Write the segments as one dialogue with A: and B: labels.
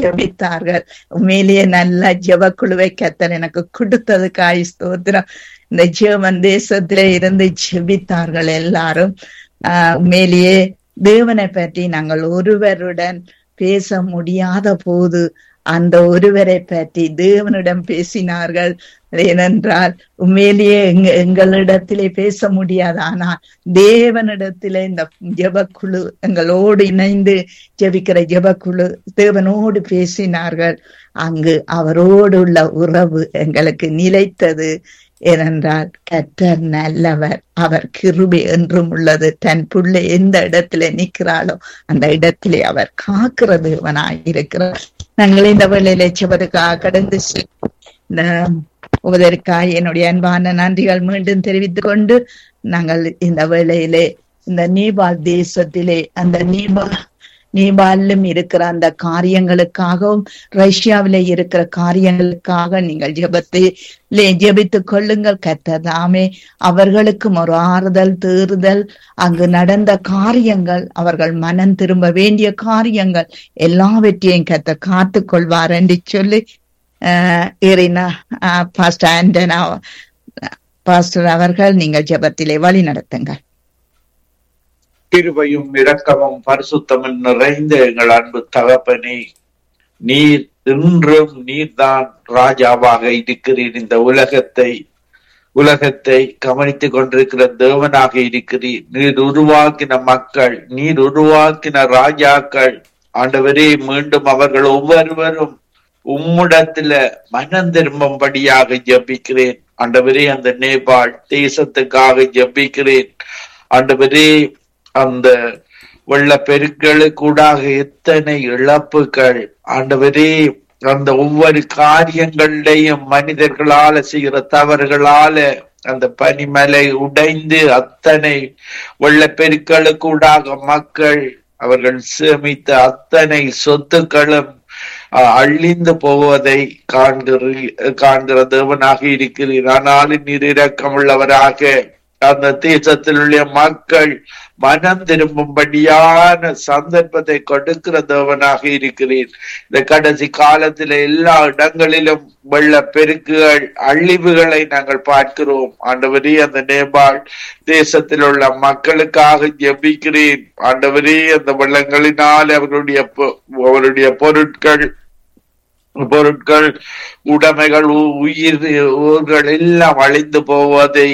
A: ஜெபித்தார்கள் உண்மையிலேயே நல்ல ஜெப குழுவை கத்தர் எனக்கு கொடுத்ததுக்காய் ஸ்தோத்திரம் இந்த ஜெர்மன் தேசத்திலே இருந்து ஜெபித்தார்கள் எல்லாரும் ஆஹ் உண்மையிலேயே தேவனை பற்றி நாங்கள் ஒருவருடன் பேச முடியாத போது அந்த ஒருவரை பற்றி தேவனிடம் பேசினார்கள் ஏனென்றால் உண்மையிலேயே எங்க எங்களிடத்திலே பேச முடியாது ஆனால் தேவனிடத்திலே இந்த ஜெபக்குழு எங்களோடு இணைந்து ஜெபிக்கிற ஜெபக்குழு தேவனோடு பேசினார்கள் அங்கு அவரோடு உள்ள உறவு எங்களுக்கு நிலைத்தது ஏனென்றால் கற்றர் நல்லவர் அவர் கிருபை என்றும் உள்ளது தன் புள்ளை எந்த இடத்துல நிற்கிறாளோ அந்த இடத்திலே அவர் காக்கிற தேவனாய் இருக்கிறார் நாங்கள் இந்த வேளையிலே சிவருக்காக கடந்து செ- இந்த உபதற்காக என்னுடைய அன்பான நன்றிகள் மீண்டும் தெரிவித்துக் கொண்டு நாங்கள் இந்த வேளையிலே இந்த நேபாள் தேசத்திலே அந்த நேபாள் நேபாளிலும் இருக்கிற அந்த காரியங்களுக்காகவும் ரஷ்யாவிலே இருக்கிற காரியங்களுக்காக நீங்கள் ஜெபத்திலே ஜெபித்துக் கொள்ளுங்கள் கத்ததாமே அவர்களுக்கும் ஒரு ஆறுதல் தேறுதல் அங்கு நடந்த காரியங்கள் அவர்கள் மனம் திரும்ப வேண்டிய காரியங்கள் எல்லாவற்றையும் கத்த காத்துக் கொள்வார் என்று சொல்லி ஆஹ் இரினா பாஸ்டர் ஆண்டனா பாஸ்டர் அவர்கள் நீங்கள் ஜெபத்திலே வழி நடத்துங்கள்
B: கிருபையும் இரக்கமும் பரிசுத்தமும் நிறைந்த எங்கள் அன்பு தகப்பனே நீர் இன்றும் நீர்தான் ராஜாவாக இருக்கிறீர் இந்த உலகத்தை உலகத்தை கவனித்துக் கொண்டிருக்கிற தேவனாக இருக்கிறீர் நீர் உருவாக்கின மக்கள் நீர் உருவாக்கின ராஜாக்கள் ஆண்டவரே மீண்டும் அவர்கள் ஒவ்வொருவரும் உம்மிடத்துல மனம் திரும்பும்படியாக ஜெபிக்கிறேன் ஆண்டவரே அந்த நேபாள் தேசத்துக்காக ஜெபிக்கிறேன் ஆண்டவரே அந்த வெள்ளப்பெருக்களுக்கூடாக எத்தனை இழப்புகள் ஆண்டவரே அந்த ஒவ்வொரு காரியங்களையும் மனிதர்களால செய்கிற தவறுகளால அந்த பனிமலை உடைந்து அத்தனை வெள்ளப்பெருக்களுக்கூடாக மக்கள் அவர்கள் சேமித்த அத்தனை சொத்துக்களும் அஹ், அழிந்து போவதை காண்கிற காண்கிற தேவனாக இருக்கிறீர் ஆனாலும் நீர் இரக்கமுள்ளவராக அந்த தேசத்தில் உள்ள மக்கள் மனம் திரும்பும்படியான சந்தர்ப்பத்தை கொடுக்கிற தேவனாக இருக்கிறீர் இந்த கடைசி காலத்துல எல்லா இடங்களிலும் வெள்ள பெருக்குகள் அழிவுகளை நாங்கள் பார்க்கிறோம் ஆண்டவரே அந்த நேபாள் தேசத்தில் உள்ள மக்களுக்காக ஜெபிக்கிறேன் ஆண்டவரே அந்த வெள்ளங்களினால் அவர்களுடைய பொ- அவருடைய பொருட்கள் பொருட்கள் உடைமைகள் உ- உயிர் ஊர்கள் எல்லாம் அழிந்து போவதை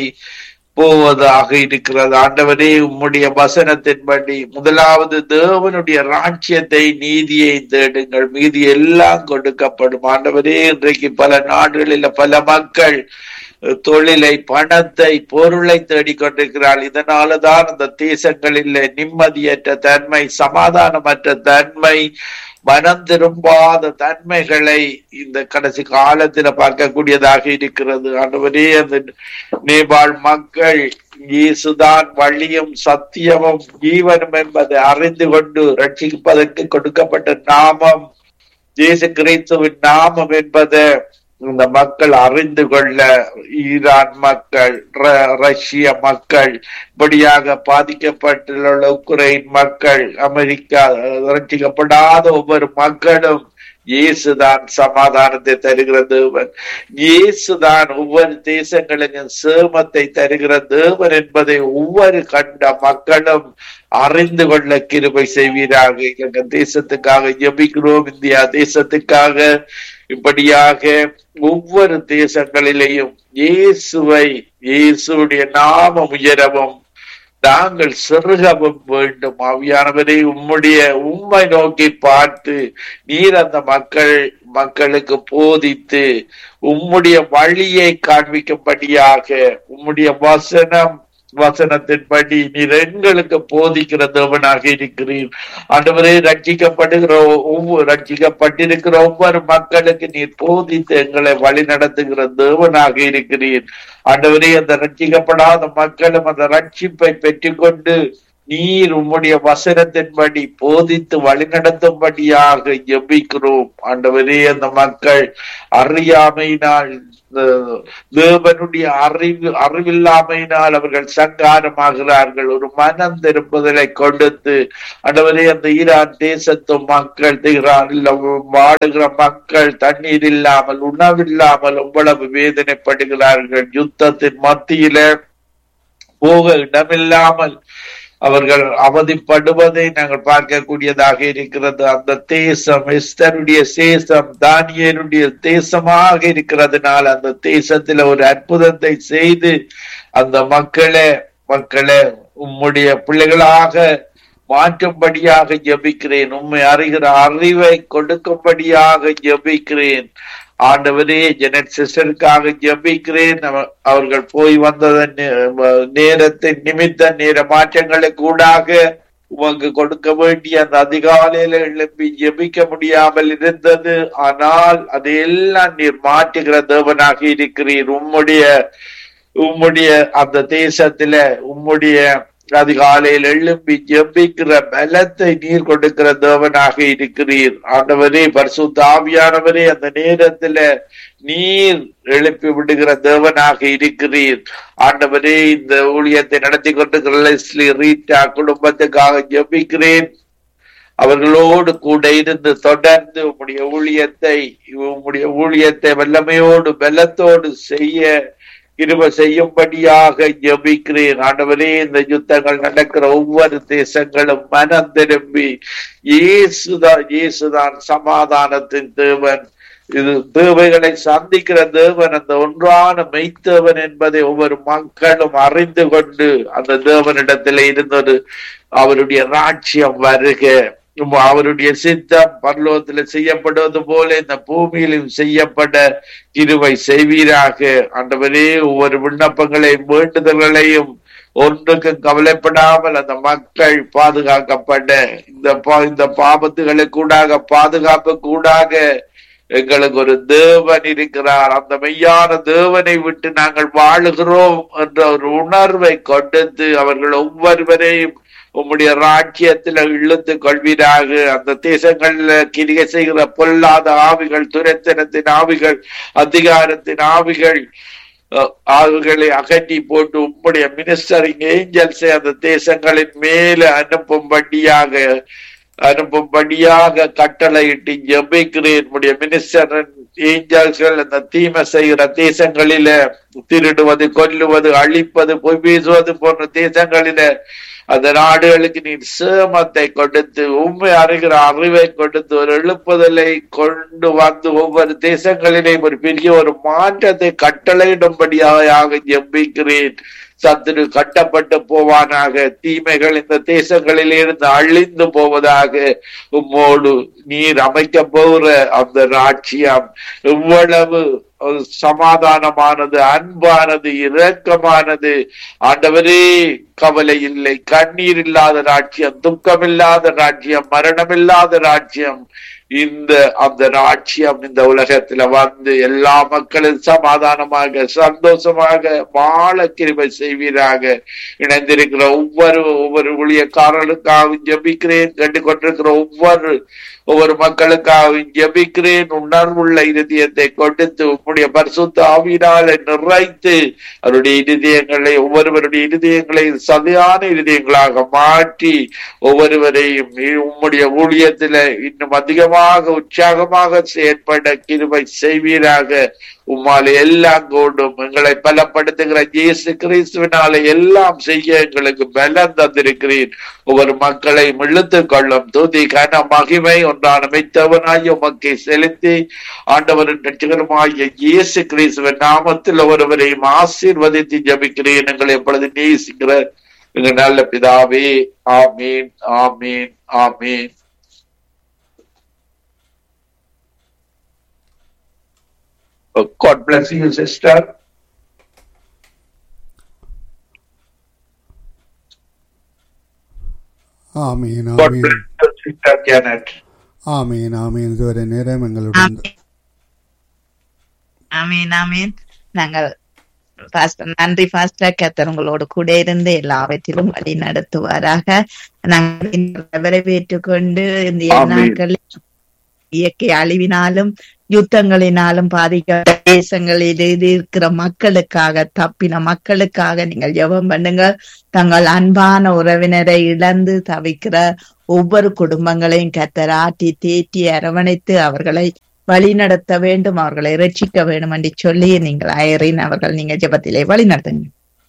B: போவதாக இருக்கிறது ஆண்டவரே உம்முடைய வசனத்தின்படி முதலாவது தேவனுடைய ராஜ்யத்தை நீதியை தேடுங்கள் மீதி எல்லாம் கொடுக்கப்படும் ஆண்டவரே இன்றைக்கு பல நாடுகளில் பல மக்கள் தொழிலை பணத்தை பொருளை தேடிக்கொண்டிருக்கிறாள் இதனாலதான் அந்த தேசங்களில் நிம்மதியற்ற தன்மை சமாதானமற்ற தன்மை மனம் திரும்பாத தன்மைகளை இந்த கடைசி காலத்துல பார்க்கக்கூடியதாக இருக்கிறது ஆண்டவரே அந்த நேபாள் மக்கள் இயேசுதான் வழியும் சத்தியமும் ஜீவனும் என்பதை அறிந்து கொண்டு ரட்சிப்பதற்கு கொடுக்கப்பட்ட நாமம் இயேசு கிறிஸ்துவின் நாமம் என்பதை இந்த மக்கள் அறிந்து கொள்ள ஈரான் மக்கள் ர- ரஷ்ய மக்கள் இப்படியாக பாதிக்கப்பட்டுள்ள உக்ரைன் மக்கள் அமெரிக்கா ரட்சிக்கப்படாத ஒவ்வொரு மக்களும் இயேசுதான் சமாதானத்தை தருகிற தேவன் இயேசுதான் ஒவ்வொரு தேசங்களின் சேமத்தை தருகிற தேவன் என்பதை ஒவ்வொரு கண்ட மக்களும் அறிந்து கொள்ள கிருபை செய்வீராக எங்கள் தேசத்துக்காக ஜெபிக்கிறோம் இந்தியா தேசத்துக்காக இப்படியாக ஒவ்வொரு தேசங்களிலேயும் இயேசுவை இயேசுடைய நாமம் உயரவும் நாங்கள் சிறுகவும் வேண்டும் ஆவியானவரை உம்முடைய உம்மை நோக்கி பார்த்து நீர் அந்த மக்கள் மக்களுக்கு போதித்து உம்முடைய வழியை காண்பிக்கும்படியாக உம்முடைய வசனம் வசனத்தின்படி நீர் எங்களுக்கு போதிக்கிற தேவனாக இருக்கிறீர் ஆண்டவரே ரட்சிக்கப்படுகிற ஒவ்வொரு ரட்சிக்கப்பட்டிருக்கிற ஒவ்வொரு மக்களுக்கு நீர் போதித்து எங்களை வழி நடத்துகிற தேவனாக இருக்கிறீர் ஆண்டவரே அந்த ரட்சிக்கப்படாத மக்களும் அந்த ரட்சிப்பை பெற்றுக்கொண்டு நீர் உம்முடைய வசனத்தின்படி போதித்து வழிநடத்தும்படியாக ஜெபிக்கிறோம் ஆண்டவரே அந்த மக்கள் அறியாமையினால் அஹ், தேவனுடைய அறிவு அறிவில்லாமையினால் அவர்கள் சங்காரமாகிறார்கள் ஒரு மனம் திருப்புதலை கொடுத்து ஆண்டவரே அந்த ஈரான் தேசத்து மக்கள் ஈரானில் வாழுகிற மக்கள் தண்ணீர் இல்லாமல் உணவில்லாமல் எவ்வளவு வேதனைப்படுகிறார்கள் யுத்தத்தின் மத்தியில போக இடமில்லாமல் அவர்கள் அவதிப்படுவதை நாங்கள் பார்க்கக்கூடியதாக இருக்கிறது அந்த தேசம் எஸ்தருடைய தேசம் தானியனுடைய தேசமாக இருக்கிறதுனால அந்த தேசத்துல ஒரு அற்புதத்தை செய்து அந்த மக்களை மக்களை உம்முடைய பிள்ளைகளாக மாற்றும்படியாக ஜெபிக்கிறேன் உண்மை அறிகிற அறிவை கொடுக்கும்படியாக ஜெபிக்கிறேன் ஆண்டவரே ஜெனட் சிஸ்டருக்காக ஜெபிக்கிறேன் அவ- அவர்கள் போய் வந்ததன் நே- நேரத்தின் நிமித்த நேர மாற்றங்களுக்கு கூடாக உமக்கு கொடுக்க வேண்டிய அந்த அதிகாலையில எழுப்பி ஜெபிக்க முடியாமல் இருந்தது ஆனால் அதையெல்லாம் நீர் மாற்றுகிற தேவனாக இருக்கிறீர் உம்முடைய உம்முடைய அந்த தேசத்துல உம்முடைய அதிகாலையில் எழும்பி ஜெபிக்கிற பலத்தை நீர் கொடுக்கிற தேவனாக இருக்கிறீர் ஆண்டவரே பரிசுத்த ஆவியானவரே அந்த நேரத்துல நீர் எழுப்பி விடுகிற தேவனாக இருக்கிறீர் ஆண்டவரே இந்த ஊழியத்தை நடத்தி கொண்டிருக்கிற லெஸ்லி ரீட்டா குடும்பத்துக்காக ஜெபிக்கிறேன் அவர்களோடு கூட இருந்து தொடர்ந்து உம்முடைய ஊழியத்தை உம்முடைய ஊழியத்தை வல்லமையோடு பலத்தோடு செய்ய கிருப செய்யும்படியாக ஜெபிக்கிறேன் ஆண்டவரே இந்த யுத்தங்கள் நடக்கிற ஒவ்வொரு தேசங்களும் மனம் திரும்பி இயேசுதான் இயேசுதான் சமாதானத்தின் தேவன் இது தேவைகளை சந்திக்கிற தேவன் அந்த ஒன்றான மெய்த்தேவன் என்பதை ஒவ்வொரு மக்களும் அறிந்து கொண்டு அந்த தேவனிடத்தில் இருந்தது அவருடைய ராட்சியம் வருக உம் அவருடைய சித்தம் பரலோகத்துல செய்யப்படுவது போல இந்த பூமியிலும் செய்யப்பட கிருவை செய்வீராக ஆண்டவரே ஒவ்வொரு விண்ணப்பங்களையும் வேண்டுதல்களையும் ஒன்றுக்கும் கவலைப்படாமல் அந்த மக்கள் பாதுகாக்கப்பட இந்த பா- இந்த பாபத்துகளுக்கூடாக பாதுகாப்பு கூடாக எங்களுக்கு ஒரு தேவன் இருக்கிறார் அந்த மெய்யான தேவனை விட்டு நாங்கள் வாழுகிறோம் என்ற ஒரு உணர்வை கொடுத்து அவர்கள் ஒவ்வொருவரையும் உம்முடைய ராஜ்யத்துல இழுத்து கொள்வீராக அந்த தேசங்கள்ல கிரிகை செய்கிற பொல்லாத ஆவிகள் துரைத்தனத்தின் ஆவிகள் அதிகாரத்தின் ஆவிகள் அஹ், ஆவிகளை அகற்றி போட்டு உம்முடைய மினிஸ்டரிங் ஏஞ்சல்ஸை அந்த தேசங்களின் மேல அனுப்பும்படியாக அனுப்பும்படியாக கட்டளையிட்டு ஜெபிக்கிறேன் உம்முடைய மினிஸ்டர் ஏஞ்சல்ஸ்கள் அந்த தீமை செய்கிற தேசங்களில திருடுவது கொல்லுவது அழிப்பது பொய் பேசுவது போன்ற தேசங்களில அந்த நாடுகளுக்கு நீர் சேமத்தை கொடுத்து உண்மை அறிகிற அறிவை கொடுத்து ஒரு எழுப்புதலை கொண்டு வந்து ஒவ்வொரு தேசங்களிலேயும் ஒரு பெரிய ஒரு மாற்றத்தை கட்டளையிடும்படியாக ஜெபிக்கிறேன் சத்துரு கட்டப்பட்டு போவானாக தீமைகள் இந்த தேசங்களில் இருந்து அழிந்து போவதாக உம்மோடு நீர் அமைக்க போகிற அந்த ராட்சியம் எவ்வளவு ஒரு சமாதானமானது அன்பானது இரக்கமானது ஆண்டவரே கவலை இல்லை கண்ணீர் இல்லாத ராட்சியம் துக்கம் இல்லாத ராட்சியம் மரணம் இல்லாத ராட்சியம் இந்த அந்த ராட்சியம் இந்த உலகத்துல வந்து எல்லா மக்களும் சமாதானமாக சந்தோஷமாக வாழ கிருபை செய்வீராக இணைந்திருக்கிற ஒவ்வொரு ஒவ்வொரு ஊழியக்காரர்களுக்காகவும் ஜெபிக்கிறேன் கண்டு கொண்டிருக்கிற ஒவ்வொரு ஒவ்வொரு மக்களுக்காகவும் ஜெபிக்கிறேன் உணர்வுள்ள இருதயத்தை கொடுத்து உம்முடைய பரிசுத்த ஆவியினால நிறைத்து அவருடைய இருதயங்களை ஒவ்வொருவருடைய இருதயங்களை சதையான இருதயங்களாக மாற்றி ஒவ்வொருவரையும் உம்முடைய ஊழியத்துல இன்னும் அதிகமாக உற்சாகமாக செயற்பட கிருபை செய்வீராக உம்மாலே எல்லாம் கூடும் எங்களை பலப்படுத்துகிற இயேசு கிறிஸ்துவினாலே எல்லாம் செய்ய எங்களுக்கு பலம் தந்திருக்கிறேன் ஒவ்வொரு மக்களை இழுத்துக் கொள்ளும் துதி கன மகிமை ஒன்றான மெய்த்தவனாய் உமக்கை செலுத்தி ஆண்டவரின் ரட்சகருமாகிய இயேசு கிறிஸ்துவின் நாமத்தில் ஒருவரையும் ஆசீர்வதித்து ஜபிக்கிறேன் எங்களை எப்பொழுது நேசிக்கிற எங்க நல்ல பிதாவே ஆமீன் ஆமீன் ஆமீன் God bless you, sister.
C: ஆமீன்
B: God
C: ஆமீன்
B: bless you, sister Janet.
C: ஆமீன் ஆமீன் இதுவரை நேரம் எங்களுடன்
A: ஆமீன் ஆமீன் நாங்கள் பாஸ்டர் நன்றி பாஸ்டர் கத்தர் உங்களோடு கூட இருந்து எல்லாவற்றிலும் வழி நடத்துவாராக நாங்கள் வரவேற்றுக் கொண்டு இந்த
B: ஆமென்.
A: நாட்களில் இயற்கை அழிவினாலும் யுத்தங்களினாலும் பாதிக்க தேசங்களில் இது இருக்கிற மக்களுக்காக தப்பின மக்களுக்காக நீங்கள் ஜெபம் பண்ணுங்க தங்கள் அன்பான உறவினரை இழந்து தவிக்கிற ஒவ்வொரு குடும்பங்களையும் கத்தர் ஆட்டி தேற்றி அரவணைத்து அவர்களை வழிநடத்த வேண்டும் அவர்களை ரட்சிக்க வேண்டும் என்று சொல்லி நீங்கள் அயரின் அவர்கள் நீங்க ஜெபத்திலே வழிநடத்துங்க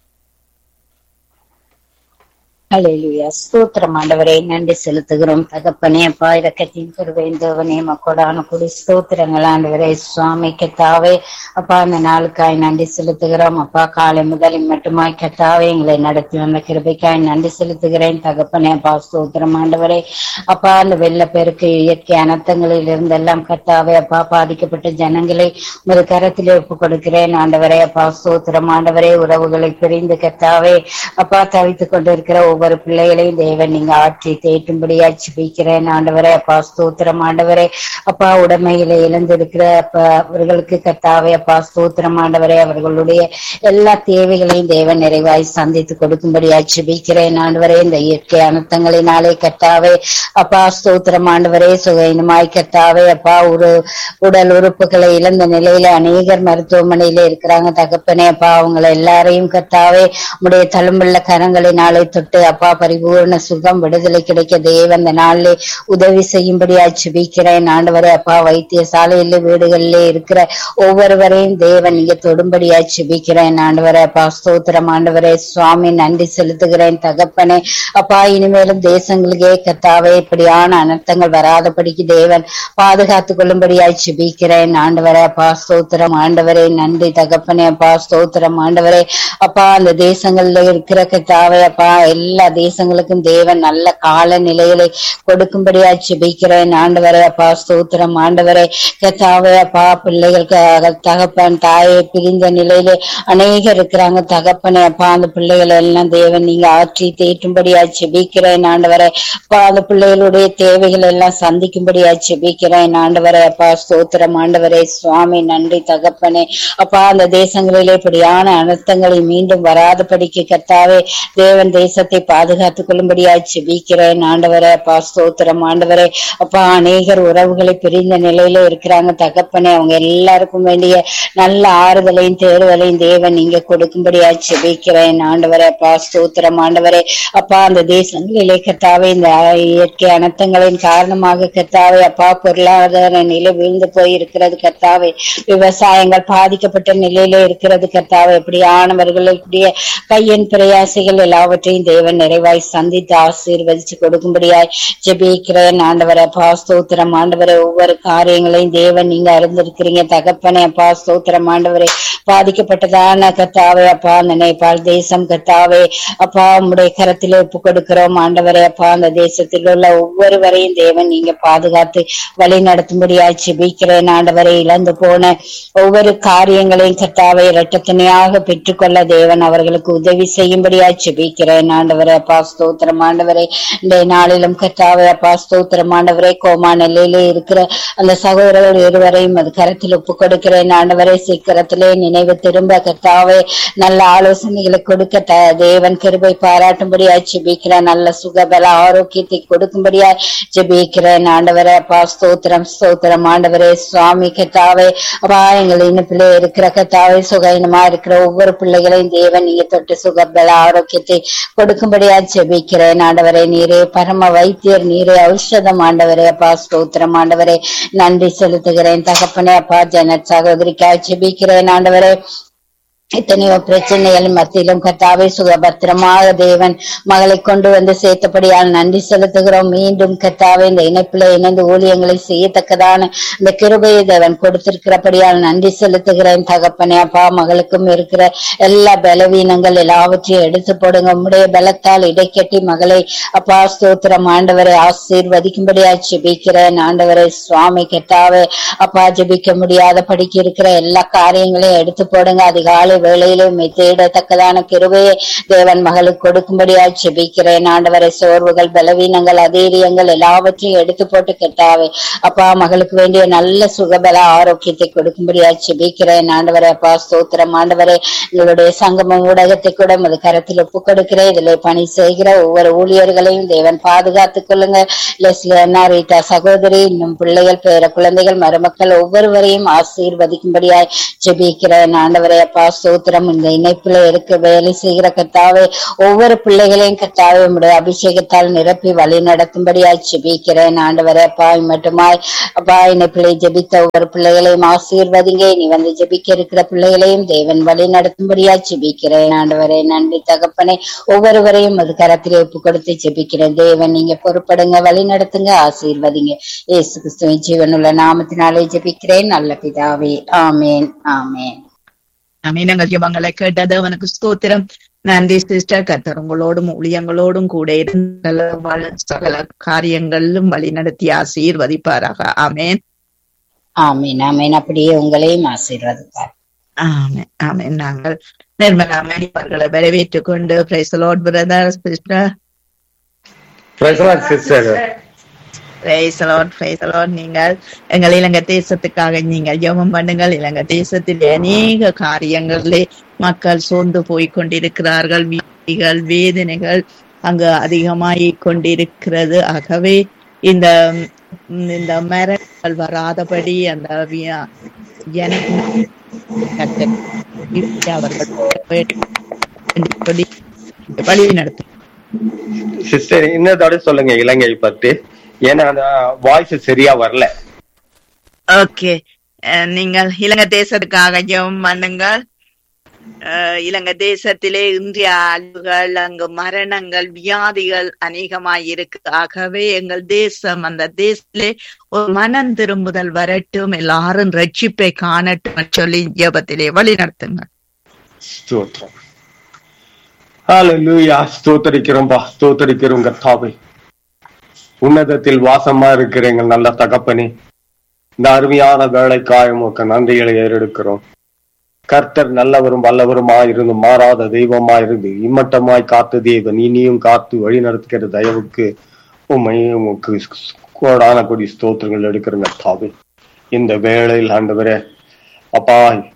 D: ஹalleluya ஸ்தோத்திரம் ஆண்டவரே நன்றி செலுத்துகிறோம் தகப்பனே அப்பா இரக்கத்தின் கருவேந்தவனே மக்கோடான குடி ஸ்தோத்திரங்கள் ஆண்டவரே சுவாமி கத்தாவே அப்பா அந்த நாளுக்காய் நன்றி செலுத்துகிறோம் அப்பா காலை முதல் மட்டுமாய் கத்தாவே எங்களை நடத்தி வந்த கிருபைக்காய் நன்றி செலுத்துகிறேன் தகப்பனே அப்பா ஸ்தோத்திரம் ஆண்டவரே அப்பா அந்த வெள்ளப்பெருக்கு இயற்கை அனர்த்தங்களில் இருந்தெல்லாம் கத்தாவே அப்பா பாதிக்கப்பட்ட ஜனங்களை உமது கரத்திலே ஒப்பு கொடுக்கிறேன் ஆண்டவரே அப்பா ஸ்தோத்திரம் ஆண்டவரே உறவுகளை பிரிந்து கத்தாவே அப்பா தவித்துக் கொண்டிருக்கிற ஒவ்வொரு பிள்ளைகளையும் தேவன் நீங்க ஆற்றி தேற்றும்படியா ஜெபிக்கிறேன் ஆண்டவரே அப்பா ஸ்தோத்திரம் ஆண்டவரே அப்பா உடைமையில இழந்திருக்கிற அப்பா அவர்களுக்கு கத்தாவே அப்பா ஸ்தோத்திரம் ஆண்டவரே அவர்களுடைய எல்லா தேவைகளையும் தேவன் நிறைவாய் சந்தித்து கொடுக்கும்படியா ஜெபிக்கிறேன் ஆண்டவரே இந்த இயற்கை அனர்த்தங்களினாலே கத்தாவே அப்பா ஸ்தோத்திரம் ஆண்டவரே சுகைனமாய் கத்தாவே அப்பா ஒரு உடல் உறுப்புகளை இழந்த நிலையில அநேகர் மருத்துவமனையில இருக்கிறாங்க தகப்பனே அப்பா அவங்களை எல்லாரையும் கத்தாவே உடைய தழும்புள்ள கரங்களினாலே தொட்டு அப்பா பரிபூர்ண சுகம் விடுதலை கிடைக்க தேவன் அந்த நாளிலே உதவி செய்யும்படியா ஜெபிக்கிறேன் ஆண்டவரே அப்பா வைத்தியசாலையில வீடுகளிலே இருக்கிற ஒவ்வொருவரையும் தேவன் நீங்க தொடும்படியா ஜெபிக்கிறேன் ஆண்டவரே அப்பா ஸ்தோத்திரம் ஆண்டவரே சுவாமி நன்றி செலுத்துகிறேன் தகப்பனே அப்பா இனிமேலும் தேசங்களுக்கே கத்தாவே இப்படியான அனர்த்தங்கள் வராதபடிக்கு தேவன் பாதுகாத்துக் கொள்ளும்படியாய் ஜெபிக்கிறேன் ஆண்டவரே அப்பா ஸ்தோத்திரம் ஆண்டவரே நன்றி தகப்பனே அப்பா ஸ்தோத்திரம் ஆண்டவரே அப்பா அந்த தேசங்கள்ல இருக்கிற கத்தாவே அப்பா எல்லா தேசங்களுக்கும் தேவன் நல்ல கால நிலைகளை கொடுக்கும்படியா ஜெபிக்கிறேன் ஆண்டவரே அப்பா ஸ்தோத்திரம் ஆண்டவரே கத்தாவே அப்பா பிள்ளைகளுக்கு தகப்பன் தாயை பிரிந்த நிலையிலே அநேகர் இருக்கிறாங்க தகப்பனே அப்பா அந்த பிள்ளைகளை எல்லாம் தேவன் நீங்க ஆற்றி தேற்றும்படியா ஜெபிக்கிறேன் ஆண்டவரே அப்பா அந்த பிள்ளைகளுடைய தேவைகள் எல்லாம் சந்திக்கும்படியா ஜெபிக்கிறேன் ஆண்டவரே அப்பா ஸ்தோத்திரம் ஆண்டவரே சுவாமி நன்றி தகப்பனே அப்பா அந்த தேசங்களிலே இப்படியான அனர்த்தங்களை மீண்டும் வராதபடிக்கு கத்தாவே தேவன் தேசத்தை பாதுகாத்துக் கொள்ளும்படியா ஜெபிக்கிறேன் ஆண்டவரே அப்பா ஸ்தோத்திரம் ஆண்டவரே அப்பா அநேகர் உறவுகளை பிரிந்த நிலையில இருக்கிறாங்க தகப்பனே அவங்க எல்லாருக்கும் வேண்டிய நல்ல ஆறுதலையும் தேடுதலையும் தேவன் நீங்க கொடுக்கும்படியா ஜெபிக்கிறேன் ஆண்டவரே அப்பா ஸ்தோத்திரம் ஆண்டவரே அப்பா அந்த தேசங்களிலே கத்தாவே இந்த இயற்கை அனர்த்தங்களின் காரணமாக கத்தாவே அப்பா பொருளாதார நிலை வீழ்ந்து போய் இருக்கிறது கத்தாவே விவசாயங்கள் பாதிக்கப்பட்ட நிலையில இருக்கிறது கத்தாவே எப்படியானவர்களுடைய கையின் பிரயாசைகள் எல்லாவற்றையும் தேவன் நிறைவாய் சந்தித்து ஆசீர்வதிச்சு கொடுக்கும்படியாய் ஜெபிக்கிறேன் ஆண்டவரை அப்பா ஸ்தோத்திரம் ஆண்டவரை ஒவ்வொரு காரியங்களையும் தேவன் நீங்க அறிந்திருக்கிறீங்க தகப்பனே அப்பா ஸ்தோத்திரம் ஆண்டவரை பாதிக்கப்பட்டதான கத்தாவே அப்பா அந்த நேபாள் தேசம் கத்தாவே அப்பா உம்முடைய கரத்திலே ஒப்பு கொடுக்கிறோம் ஆண்டவரே அப்பா அந்த தேசத்தில் உள்ள ஒவ்வொருவரையும் தேவன் நீங்க பாதுகாத்து வழி நடத்தும்படியாய் ஜெபிக்கிறேன் ஆண்டவரை இழந்து போன ஒவ்வொரு காரியங்களையும் கத்தாவை இரட்டத்தனையாக பெற்றுக்கொள்ள தேவன் அவர்களுக்கு உதவி செய்யும்படியாய் ஜெபிக்கிறேன் ஆண்டவரே அப்பா ஸ்தோத்திரம் ஆண்டவரே இந்த நாளிலும் கத்தாவை அப்பா ஸ்தோத்திரம் ஆண்டவரே கோமா நிலையிலே இருக்கிற அந்த சகோதரர்கள் இருவரையும் அது கரத்தில் ஒப்பு கொடுக்கிறேன் ஆண்டவரே சீக்கிரத்திலே நினைவு திரும்ப கத்தாவே நல்ல ஆலோசனைகளை கொடுக்க த- தேவன் கிருபை பாராட்டும்படியாய் ஜெபிக்கிறேன் நல்ல சுகபல ஆரோக்கியத்தை கொடுக்கும்படியாய் ஜெபிக்கிறேன் ஆண்டவரே அப்பா ஸ்தோத்திரம் ஸ்தோத்திரம் ஆண்டவரே சுவாமி கத்தாவே அப்பா எங்கள் இனப்பிள்ளை இருக்கிற கத்தாவே சுகைனமா இருக்கிற ஒவ்வொரு பிள்ளைகளையும் தேவன் நீங்க தொட்டு சுகபல ஆரோக்கியத்தை கொடுக்கும்படியா ஜெபிக்கிறேன் ஆண்டவரே நீரே பரம வைத்தியர் நீரே ஔஷதம் ஆண்டவரே அப்பா ஸ்தோத்திரம் ஆண்டவரே நன்றி செலுத்துகிறேன் தகப்பனே அப்பா ஜன சகோதரிக்காய் ஜெபிக்கிறேன் ஆண்டவரே எத்தனையோ பிரச்சனைகள் மத்தியிலும் கத்தாவே சுகபத்திரமாக தேவன் மகளை கொண்டு வந்து சேர்த்தபடியால் நன்றி செலுத்துகிறோம் மீண்டும் கத்தாவே இந்த இணைப்பில் இணைந்து ஊழியங்களை செய்யத்தக்கதான இந்த கிருபையை தேவன் கொடுத்திருக்கிறபடியால் நன்றி செலுத்துகிறேன் தகப்பனே அப்பா மகளுக்கும் இருக்கிற எல்லா பலவீனங்கள் எல்லாவற்றையும் எடுத்து போடுங்க உம்முடைய பலத்தால் இடைக்கட்டி மகளை அப்பா ஸ்தோத்திரம் ஆண்டவரை ஆசீர்வதிக்கும்படியா ஜெபிக்கிறேன் ஆண்டவரை சுவாமி கெட்டாவே அப்பா ஜெபிக்க முடியாத படிக்க இருக்கிற எல்லா காரியங்களையும் எடுத்து போடுங்க அதிகாலை வேளையிலே உம்மை தேடத்தக்கதான கிருபையை தேவன் மகளுக்கு கொடுக்கும்படியாய் ஜெபிக்கிறேன் ஆண்டவரை சோர்வுகள் பலவீனங்கள் அதீரியங்கள் எல்லாவற்றையும் எடுத்து போட்டு கெட்டாவே அப்பா மகளுக்கு வேண்டிய நல்ல சுகபல ஆரோக்கியத்தை கொடுக்கும்படியாய் ஜெபிக்கிறேன் ஆண்டவரே அப்பா ஸ்தோத்திரம் ஆண்டவரே எங்களுடைய சங்கமம் ஊடகத்தை கூட உமது கரத்தில் ஒப்பு கொடுக்கிறேன் இதில் பணி செய்கிற ஒவ்வொரு ஊழியர்களையும் தேவன் பாதுகாத்துக் கொள்ளுங்க லெஸ்லி அண்ணா ரீட்டா சகோதரி இன்னும் பிள்ளைகள் பேர குழந்தைகள் மருமக்கள் ஒவ்வொருவரையும் ஆசீர்வதிக்கும்படியாய் ஜெபிக்கிறேன் ஆண்டவரே அப்பா ஸ்தோத்திரம் இந்த இணைப்புல இருக்க வேலை செய்கிற கத்தாவே ஒவ்வொரு பிள்ளைகளையும் கத்தாவே உம்முடைய அபிஷேகத்தால் நிரப்பி வழி நடத்தும்படியாய் ஜெபிக்கிறேன் ஆண்டவரே அப்பா மட்டுமாய் அப்பா இணைப்பிலை ஜெபித்த ஒவ்வொரு பிள்ளைகளையும் ஆசீர்வதிங்க நீ வந்து ஜெபிக்க இருக்கிற பிள்ளைகளையும் தேவன் வழி நடத்தும்படியாய் ஜெபிக்கிறேன் ஆண்டவரே நன்றி தகப்பனே ஒவ்வொருவரையும் அது கரத்திலே ஒப்பு கொடுத்து ஜெபிக்கிறேன் தேவன் நீங்க பொறுப்படுங்க வழி நடத்துங்க ஆசீர்வதிங்க இயேசு கிறிஸ்துவின் ஜீவனுள்ள நாமத்தினாலே ஜெபிக்கிறேன் நல்ல பிதாவே ஆமேன் ஆமேன்
A: அமீனங்கள் ஜபங்களை கேட்டது அவனுக்கு ஸ்தோத்திரம் நன்றி சிஸ்டர் கத்தர் உங்களோடும் ஊழியங்களோடும் கூட இருந்த வள- சகல காரியங்களிலும் வழி நடத்தி ஆசீர்வதிப்பாராக ஆமேன்
D: ஆமீன் ஆமீன் அப்படியே உங்களையும் ஆசீர்வதிப்பார்
A: ஆமென் ஆமென் நாங்கள் நிர்மலா மணிப்பர்களை வரவேற்றுக் கொண்டு praise lord brother sister
E: sister
A: praise lord praise lord நீங்கள் எங்கள் இலங்கை தேசத்துக்காக நீங்கள் ஜெபம் பண்ணுங்கள் இலங்கை தேசத்தில் அநேக காரியங்களிலே மக்கள் சோர்ந்து போய் கொண்டிருக்கிறார்கள் வீதிகள் வேதனைகள் அங்கு அதிகமாகிக் கொண்டிருக்கிறது ஆகவே இந்த ம், இந்த மரங்கள் வராதபடி அந்த வியா- ஜனங்கள் கர்த்தர் இப்படி அவர்கள் என்று சொல்லி வழி நடத்தும்
E: சிஸ்டர் இன்னதோட சொல்லுங்க இலங்கை பத்தி ஏன்னா அந்த வாய்ஸ் சரியா வரல
A: ஓகே நீங்கள் இலங்கை தேசத்துக்காக ஜெபம் பண்ணுங்கள் அஹ், இலங்கை தேசத்திலே இன்றைய அழிவுகள் அங்கு மரணங்கள் வியாதிகள் அநேகமாய் இருக்கு ஆகவே எங்கள் தேசம் அந்த தேசத்திலே ஒரு மனம் திரும்புதல் வரட்டும் எல்லாரும் ரட்சிப்பை காணட்டும் சொல்லி ஜெபத்திலே வழி நடத்துங்க
E: ஸ்தோத்திரம் ஹalleluya ஸ்தோத்தரிக்கிறோம்பா ஸ்தோத்தரிக்கிறோம் கர்த்தாவே உன்னதத்தில் வாசமா இருக்கிற எங்கள் நல்ல தகப்பனே இந்த அருமையான வேலைக்காய் உமக்கு நன்றிகளை ஏறெடுக்கிறோம் கர்த்தர் நல்லவரும் வல்லவருமாய் இருந்து மாறாத தெய்வமாய் இருந்து இம்மட்டமாய் காத்து தேவன் இனியும் காத்து வழி நடத்துகிற தயவுக்கு உண்மை உமக்கு கோடான கொடி ஸ்தோத்திரங்கள் எடுக்கிறோங்க கர்த்தாவே இந்த வேளையில் ஆண்டவரே அப்பா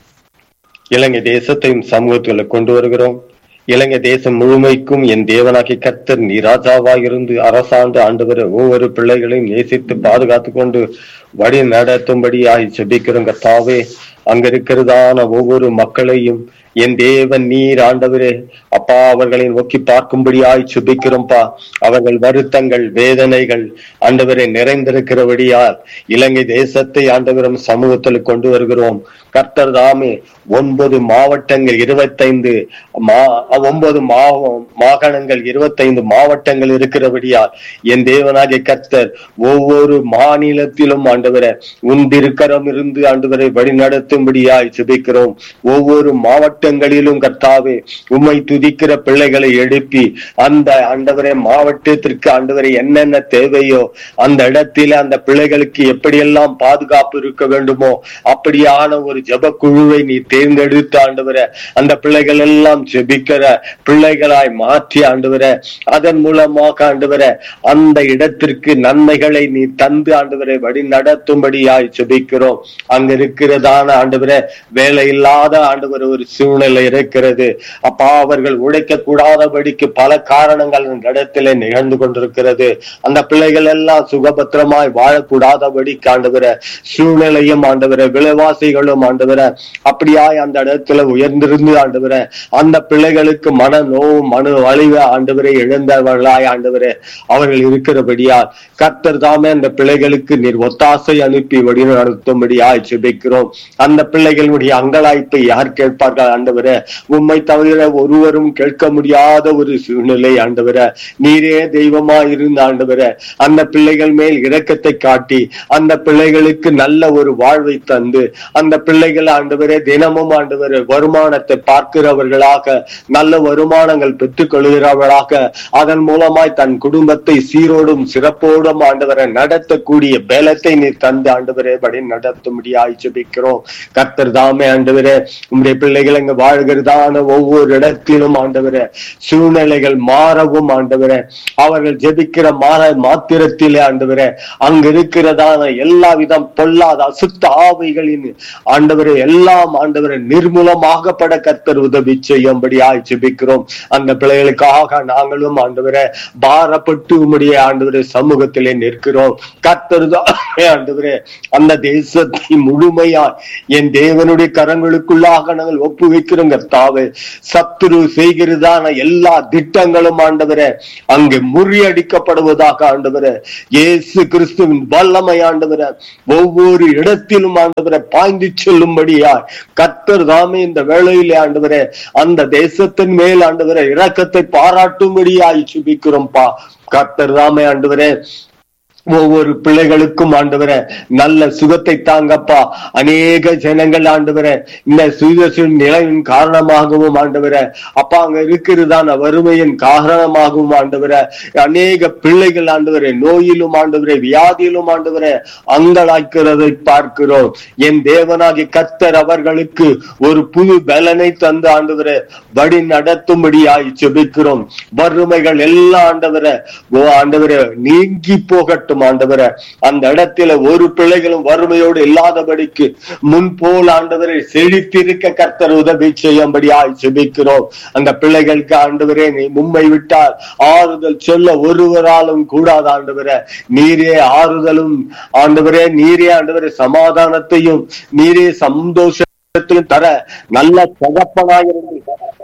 E: இலங்கை தேசத்தையும் சமூகத்துல கொண்டு வருகிறோம் இலங்கை தேசம் முழுமைக்கும் என் தேவனாகி கர்த்தர் நீ ராஜாவாய் இருந்து அரசாண்டு ஆண்டவர் ஒவ்வொரு பிள்ளைகளையும் நேசித்து பாதுகாத்து கொண்டு வழி நடத்தும்படியாய் ஜெபிக்கிறோம் கர்த்தாவே அங்க இருக்கிறதான ஒவ்வொரு மக்களையும் என் தேவன் நீர் ஆண்டவரே அப்பா அவர்களை நோக்கி பார்க்கும்படியாய் சுபிக்கிறோம்ப்பா அவர்கள் வருத்தங்கள் வேதனைகள் ஆண்டவரை நிறைந்திருக்கிறபடியால் இலங்கை தேசத்தை ஆண்டவரும் சமூகத்தில் கொண்டு வருகிறோம் கர்த்தர் தாமே ஒன்பது மாவட்டங்கள் இருபத்தைந்து மா ஒன்பது மா- மாகாணங்கள் இருபத்தைந்து மாவட்டங்கள் இருக்கிறபடியால் என் தேவனாகிய கர்த்தர் ஒவ்வொரு மாநிலத்திலும் ஆண்டவரை உந்திருக்கரம் இருந்து ஆண்டவரை வழி நடத்தும்படியாய் ஜெபிக்கிறோம் ஒவ்வொரு மாவட்டங்களிலும் கர்த்தாவே உம்மை துதிக்கிற பிள்ளைகளை எழுப்பி அந்த ஆண்டவரே மாவட்டத்திற்கு ஆண்டவரை என்னென்ன தேவையோ அந்த இடத்தில அந்த பிள்ளைகளுக்கு எப்படியெல்லாம் பாதுகாப்பு இருக்க வேண்டுமோ அப்படியான ஒரு ஜெப குழுவை நீ தேர்ந்தெடுத்து ஆண்டவரே அந்த பிள்ளைகள் எல்லாம் ஜெபிக்கிற பிள்ளைகளாய் மாற்றி ஆண்டவரே அதன் மூலமாக ஆண்டவரே அந்த இடத்திற்கு நன்மைகளை நீ தந்து ஆண்டவரை வழி நடத்தும்படியாய் ஜெபிக்கிறோம் அங்க இருக்கிறதான ஆண்டவரே வேலை இல்லாத ஆண்டவர் ஒரு சூழ்நிலை இருக்கிறது அப்பா அவர்கள் உழைக்க கூடாதபடிக்கு பல காரணங்கள் அந்த இடத்திலே நிகழ்ந்து கொண்டிருக்கிறது அந்த பிள்ளைகள் எல்லாம் சுகபத்திரமாய் வாழக்கூடாதபடிக்கு ஆண்டவர சூழ்நிலையும் ஆண்டவர விலைவாசிகளும் ஆண்டவர அப்படியாய் அந்த இடத்துல உயர்ந்திருந்து ஆண்டவர அந்த பிள்ளைகளுக்கு மன நோவு மன வலிவு ஆண்டவரை இழந்தவர்களாய் ஆண்டவரே அவர்கள் இருக்கிறபடியால் கர்த்தர் தாமே அந்த பிள்ளைகளுக்கு நீர் ஒத்தாசை அனுப்பி வழி நடத்தும்படியாய் ஜெபிக்கிறோம் அந்த பிள்ளைகளுடைய அங்கலாய்ப்பை யார் கேட்பார்கள் ஆண்டவரே உம்மை தவிர ஒருவரும் கேட்க முடியாத ஒரு சூழ்நிலை ஆண்டவரே நீரே தெய்வமா இருந்த ஆண்டவரே அந்த பிள்ளைகள் மேல் இரக்கத்தை காட்டி அந்த பிள்ளைகளுக்கு நல்ல ஒரு வாழ்வை தந்து அந்த பிள்ளைகள் ஆண்டவரே தினமும் ஆண்டவரே வருமானத்தை பார்க்கிறவர்களாக நல்ல வருமானங்கள் பெற்றுக் கொள்கிறவர்களாக அதன் மூலமாய் தன் குடும்பத்தை சீரோடும் சிறப்போடும் ஆண்டவரை நடத்தக்கூடிய பலத்தை நீர் தந்து ஆண்டவரே படி நடத்தும்படியாய் ஜெபிக்கிறோம் கர்த்தர் தாமே ஆண்டவரே உம்முடைய பிள்ளைகளை அங்க வாழ்கிறதான ஒவ்வொரு இடத்திலும் ஆண்டவரே சூழ்நிலைகள் மாறவும் ஆண்டவரே அவர்கள் ஜெபிக்கிற மாற மாத்திரத்திலே ஆண்டவரே அங்க இருக்கிறதான எல்லா விதம் பொல்லாத அசுத்த ஆவைகளின் ஆண்டவரே எல்லாம் ஆண்டவரே நிர்மூலமாகப்பட கர்த்தர் உதவி செய்யும்படியாய் ஜெபிக்கிறோம் அந்த பிள்ளைகளுக்காக நாங்களும் ஆண்டவரே பாரப்பட்டு உம்முடைய ஆண்டவரே சமூகத்திலே நிற்கிறோம் கர்த்தர் தான் ஆண்டவரே அந்த தேசத்தை முழுமையா என் தேவனுடைய கரங்களுக்குள்ளாக நாங்கள் ஒப்பு வைக்கிறோம் கர்த்தாவே சத்துரு செய்கிறதான எல்லா திட்டங்களும் ஆண்டவரே அங்கே முறியடிக்கப்படுவதாக ஆண்டவரே இயேசு கிறிஸ்துவின் வல்லமை ஆண்டவரே ஒவ்வொரு இடத்திலும் ஆண்டவரை பாய்ந்து செல்லும்படியா கர்த்தர் தாமே இந்த வேளையிலே ஆண்டவரே அந்த தேசத்தின் மேல் ஆண்டவரே இரக்கத்தை பாராட்டும்படியாய் சுபிக்கிறோம்பா கர்த்தர் தாமே ஆண்டவரே ஒவ்வொரு பிள்ளைகளுக்கும் ஆண்டவரே நல்ல சுகத்தை தாங்கப்பா அநேக ஜனங்கள் ஆண்டவரே இந்த சுயசின் நிலையின் காரணமாகவும் ஆண்டவரே அப்பா அங்க இருக்கிறதான வறுமையின் காரணமாகவும் ஆண்டவரே அநேக பிள்ளைகள் ஆண்டவரே நோயிலும் ஆண்டவரே வியாதியிலும் ஆண்டவரே அங்கலாய்க்கிறதை பார்க்கிறோம் என் தேவனாகி கத்தர் அவர்களுக்கு ஒரு புது பலனை தந்து ஆண்டவரே வழி நடத்தும்படியாய் செபிக்கிறோம் வறுமைகள் எல்லாம் ஆண்டவரே ஓ ஆண்டவரே நீங்கி போகட்டும் ஆகட்டும் ஆண்டவரே அந்த இடத்துல ஒரு பிள்ளைகளும் வறுமையோடு இல்லாதபடிக்கு முன் போல் ஆண்டவரை செழித்திருக்க கர்த்தர் உதவி செய்யும்படியாய் செபிக்கிறோம் அந்த பிள்ளைகளுக்கு ஆண்டவரே நீ மும்மை விட்டால் ஆறுதல் சொல்ல ஒருவராலும் கூடாது ஆண்டவரே நீரே ஆறுதலும் ஆண்டவரே நீரே ஆண்டவரே சமாதானத்தையும் நீரே சந்தோஷத்தையும் தர நல்ல தகப்பனாயிருந்து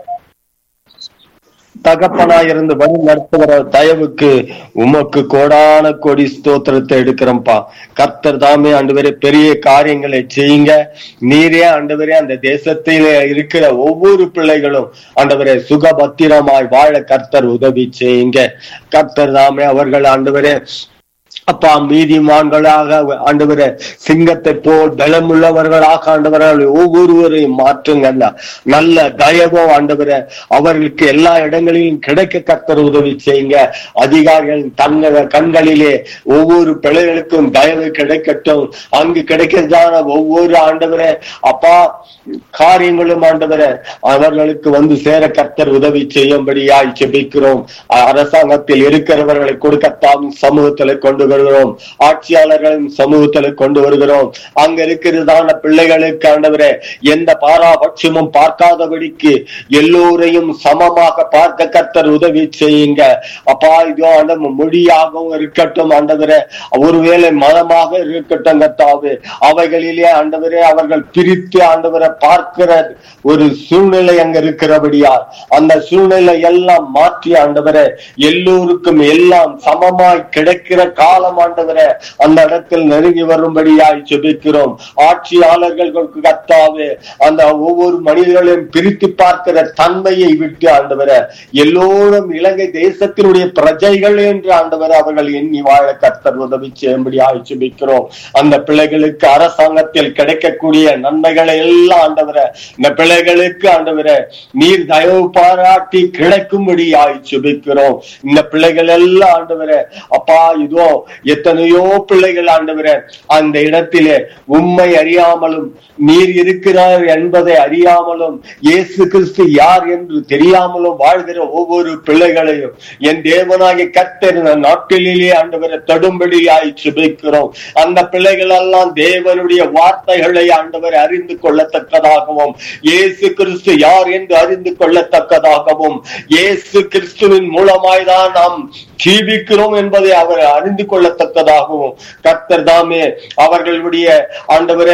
E: தகப்பனாயிருந்து வழி நடத்துகிற தயவுக்கு உமக்கு கோடான கோடி ஸ்தோத்திரத்தை எடுக்கிறோம்ப்பா கர்த்தர் தாமே ஆண்டவரே பெரிய காரியங்களை செய்யுங்க நீரே ஆண்டவரே அந்த தேசத்தில இருக்கிற ஒவ்வொரு பிள்ளைகளும் ஆண்டவரே சுகபத்திரமாய் வாழ கர்த்தர் உதவி செய்யுங்க கர்த்தர் தாமே அவர்கள் ஆண்டவரே அப்பா மீதிமான்களாக ஆண்டவரே சிங்கத்தை போல் பலமுள்ளவர்களாக ஆண்டவர்கள் ஒவ்வொருவரையும் மாற்றுங்க நல்ல தயவம் ஆண்டவரே அவர்களுக்கு எல்லா இடங்களிலும் கிடைக்க கர்த்தர் உதவி செய்யுங்க அதிகாரிகள் தங்க கண்களிலே ஒவ்வொரு பிள்ளைகளுக்கும் தயவு கிடைக்கட்டும் அங்கு கிடைக்கிறதான ஒவ்வொரு ஆண்டவரே அப்பா காரியங்களும் ஆண்டவரே அவர்களுக்கு வந்து சேர கர்த்தர் உதவி செய்யும்படியாய் செபிக்கிறோம் அரசாங்கத்தில் இருக்கிறவர்களை கொடுக்கத்தான் சமூகத்தில் கொண்டு வருகிறோம் ஆட்சியாளர்களும் சமூகத்தில் கொண்டு வருகிறோம் அங்க இருக்கிறதான பிள்ளைகளுக்கு ஆண்டவரே எந்த பாராபட்சமும் பார்க்காதபடிக்கு எல்லோரையும் சமமாக பார்க்க கர்த்தர் உதவி செய்யுங்க அப்பா இதோ ஆண்ட மொழியாகவும் இருக்கட்டும் ஆண்டவரே ஒருவேளை மதமாக இருக்கட்டும் கத்தாவு அவைகளிலே ஆண்டவரே அவர்கள் பிரித்து ஆண்டவரை பார்க்கிற ஒரு சூழ்நிலை அங்க இருக்கிறபடியால் அந்த சூழ்நிலை எல்லாம் மாற்றி ஆண்டவரே எல்லோருக்கும் எல்லாம் சமமாய் கிடைக்கிற காலம் ஆண்டவரே அந்த இடத்தில் நெருங்கி வரும்படியாய் செபிக்கிறோம் ஆட்சியாளர்களுக்கு கத்தாவே அந்த ஒவ்வொரு மனிதர்களையும் பிரித்து பார்க்கிற தன்மையை விட்டு ஆண்டவரே எல்லோரும் இலங்கை தேசத்தினுடைய பிரஜைகள் என்று ஆண்டவர் அவர்கள் எண்ணி வாழ கர்த்தர் உதவி செய்யும்படியாய் செபிக்கிறோம் அந்த பிள்ளைகளுக்கு அரசாங்கத்தில் கிடைக்கக்கூடிய நன்மைகளை எல்லாம் ஆண்டவரை இந்த பிள்ளைகளுக்கு ஆண்டவரை நீர் தயவு பாராட்டி கிடைக்கும்படியாய் செபிக்கிறோம் இந்த பிள்ளைகள் எல்லாம் ஆண்டவரை அப்பா இதோ எத்தனையோ பிள்ளைகள் ஆண்டவரே அந்த இடத்திலே உண்மை அறியாமலும் நீர் இருக்கிறார் என்பதை அறியாமலும் இயேசு கிறிஸ்து யார் என்று தெரியாமலும் வாழ்கிற ஒவ்வொரு பிள்ளைகளையும் என் தேவனாகிய கர்த்தர் இந்த நாட்களிலே ஆண்டவரை தடும்படியாய் சுபிக்கிறோம் அந்த பிள்ளைகள் எல்லாம் தேவனுடைய வார்த்தைகளை ஆண்டவர் அறிந்து கொள்ளத்தக்கதாகவும் இயேசு கிறிஸ்து யார் என்று அறிந்து கொள்ளத்தக்கதாகவும் இயேசு கிறிஸ்துவின் மூலமாய்தான் நாம் ஜீவிக்கிறோம் என்பதை அவர் அறிந்து கொள்ளத்தக்கதாகவும் கர்த்தர் தாமே அவர்களுடைய ஆண்டவரே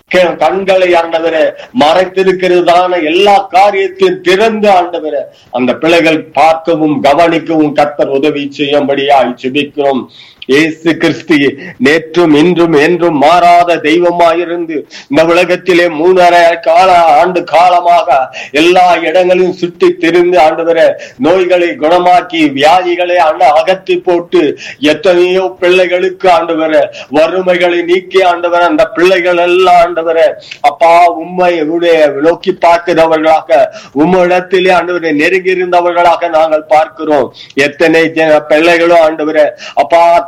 E: கண்களை ஆண்டவரே மறைத்திருக்கிறதான எல்லா காரியத்தையும் திறந்து ஆண்டவரே அந்த பிள்ளைகள் பார்க்கவும் கவனிக்கவும் கர்த்தர் உதவி செய்யும்படியாய் ஜெபிக்கிறோம் இயேசு கிறிஸ்து நேற்றும் இன்றும் என்றும் மாறாத தெய்வமாயிருந்து இந்த உலகத்திலே மூணரை கால ஆண்டு காலமாக எல்லா இடங்களையும் சுற்றி திரிந்து ஆண்டவரை நோய்களை குணமாக்கி வியாதிகளை ஆண்டு அகற்றி போட்டு எத்தனையோ பிள்ளைகளுக்கு ஆண்டவர வறுமைகளை நீக்கி ஆண்டவர் அந்த பிள்ளைகள் எல்லாம் ஆண்டவர அப்பா உண்மை நோக்கி பார்க்கிறவர்களாக உம்மிடத்திலே ஆண்டவரை நெருங்கி இருந்தவர்களாக நாங்கள் பார்க்கிறோம் எத்தனை பிள்ளைகளும் ஆண்டவர அப்பா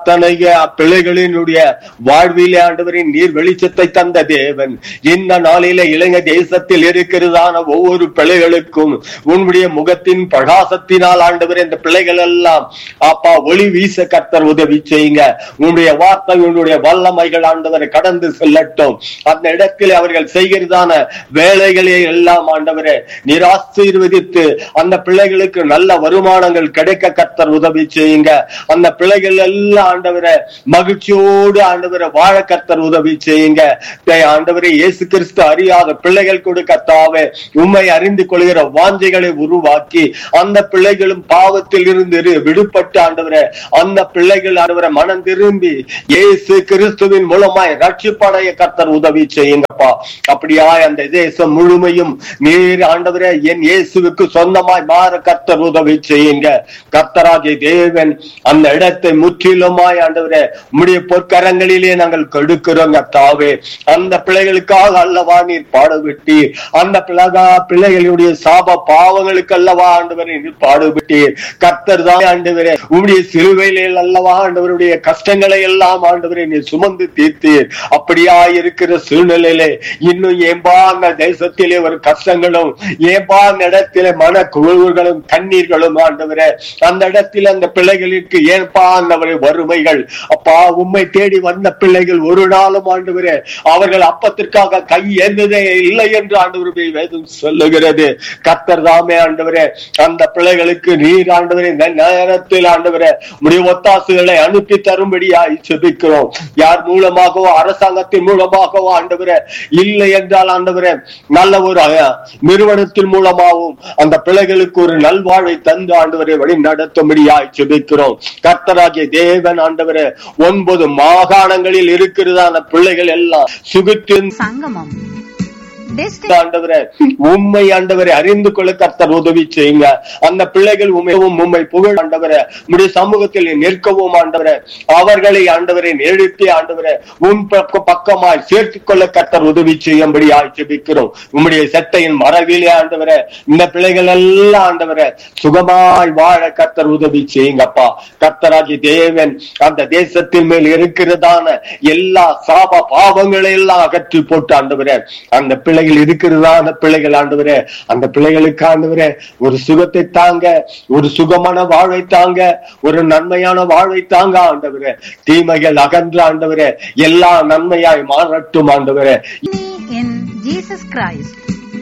E: அத்தனை பிள்ளைகளினுடைய வாழ்விலே ஆண்டவரின் நீர் வெளிச்சத்தை தந்த தேவன் இந்த நாளிலே இளைஞ தேசத்தில் இருக்கிறதான ஒவ்வொரு பிள்ளைகளுக்கும் உன்னுடைய முகத்தின் பிரகாசத்தினால் ஆண்டவர் இந்த பிள்ளைகள் எல்லாம் அப்பா ஒளி வீச கர்த்தர் உதவி செய்யுங்க உன்னுடைய வார்த்தை உன்னுடைய வல்லமைகள் ஆண்டவரை கடந்து செல்லட்டும் அந்த இடத்தில் அவர்கள் செய்கிறதான வேலைகளை எல்லாம் ஆண்டவரே நீர் ஆசீர்வதித்து அந்த பிள்ளைகளுக்கு நல்ல வருமானங்கள் கிடைக்க கர்த்தர் உதவி செய்யுங்க அந்த பிள்ளைகள் எல்லாம் ஆண்டவரை மகிழ்ச்சியோடு ஆண்டவரை வாழ கர்த்தர் உதவி செய்யுங்க தே- ஆண்டவரே இயேசு கிறிஸ்து அறியாத பிள்ளைகள் கூட கர்த்தாவே உண்மை அறிந்து கொள்கிற வாஞ்சைகளை உருவாக்கி அந்த பிள்ளைகளும் பாவத்தில் இருந்து இரு- விடுபட்டு ஆண்டவரே அந்த பிள்ளைகள் ஆண்டவரை மனம் திரும்பி இயேசு கிறிஸ்துவின் மூலமாய் ரட்சிப்படைய கர்த்தர் உதவி செய்யுங்கப்பா அப்படியாய் அந்த தேசம் முழுமையும் நீர் ஆண்டவரே என் இயேசுவுக்கு சொந்தமாய் மாற கர்த்தர் உதவி செய்யுங்க கர்த்தராகிய தேவன் அந்த இடத்தை முற்றிலுமாய் ஆண்டவரே உம்முடைய பொற்கரங்களிலே நாங்கள் கொடுக்கிறோம் கர்த்தாவே அந்த பிள்ளைகளுக்காக அல்லவா நீர் பாடுபட்டீர் அந்த பிள்ளைகா பிள்ளைகளுடைய சாப பாவங்களுக்கு அல்லவா ஆண்டவரே நீர் பாடுபட்டீர் கர்த்தர் தான் ஆண்டவரே உம்முடைய சிலுவையிலே அல்லவா ஆண்டவருடைய கஷ்டங்களை எல்லாம் ஆண்டவரே நீர் சுமந்து தீர்த்தீர் அப்படியா இருக்கிற சூழ்நிலையிலே இன்னும் ஏன்பா அந்த தேசத்திலே ஒரு கஷ்டங்களும் ஏன்பா அந்த இடத்திலே மன குழுவுகளும் கண்ணீர்களும் ஆண்டவரே அந்த இடத்தில் அந்த பிள்ளைகளுக்கு ஏன்பா ஆண்டவரே வறுமைகள் அப்பா உம்மை தேடி வந்த பிள்ளைகள் ஒரு நாளும் ஆண்டவரே அவர்கள் அப்பத்திற்காக கை ஏந்ததே இல்லை என்று ஆண்டவருடைய வேதம் சொல்லுகிறது கத்தர் தாமே ஆண்டவரே அந்த பிள்ளைகளுக்கு நீர் ஆண்டவரே இந்த நேரத்தில் ஆண்டவரே உடைய ஒத்தாசுகளை அனுப்பி தரும்படியாய் செபிக்கிறோம் யார் மூலமாகவோ அரசாங்கத்தின் மூலமாகவோ ஆண்டவரே இல்லை என்றால் ஆண்டவரே நல்ல ஒரு அஹ், நிறுவனத்தின் மூலமாகவும் அந்த பிள்ளைகளுக்கு ஒரு நல்வாழ்வை தந்து ஆண்டவரை வழி நடத்தும்படியாய் செபிக்கிறோம் கர்த்தராகிய தேவன் ஆண்டவரே ஒன்பது மாகாணங்களில் இருக்கிறதான பிள்ளைகள் எல்லாம் சுகித்தின்
F: சங்கமம் டெஸ்டினி
E: ஆண்டவரே உண்மை ஆண்டவரை அறிந்து கொள்ள கர்த்தர் உதவி செய்யுங்க அந்த பிள்ளைகள் உண்மையும் உண்மை புகழ் ஆண்டவரே உடைய சமூகத்தில் நிற்கவும் ஆண்டவரே அவர்களை ஆண்டவரை எழுப்பி ஆண்டவரே உன் பக்க- பக்கமாய் சேர்த்துக் கொள்ள கர்த்தர் உதவி செய்யும்படி ஆட்சேபிக்கிறோம் உம்முடைய சட்டையின் மரபிலே ஆண்டவரே இந்த பிள்ளைகள் எல்லாம் ஆண்டவரே சுகமாய் வாழ கர்த்தர் உதவி செய்யுங்கப்பா கர்த்தராகி தேவன் அந்த தேசத்தின் மேல் இருக்கிறதான எல்லா சாப பாவங்களை எல்லாம் அகற்றி போட்டு ஆண்டவரே அந்த பிள்ளைகள் இருக்கிறதான பிள்ளைகள் ஆண்டவரே அந்த பிள்ளைகளுக்கு ஆண்டவரே ஒரு சுகத்தை தாங்க ஒரு சுகமான வாழ்வை தாங்க ஒரு நன்மையான வாழ்வை தாங்க ஆண்டவரே தீமைகள் அகன்ற ஆண்டவரே எல்லா நன்மையாய் மாறட்டும் ஆண்டவரே
F: இன் ஜீசஸ் கிரைஸ்ட்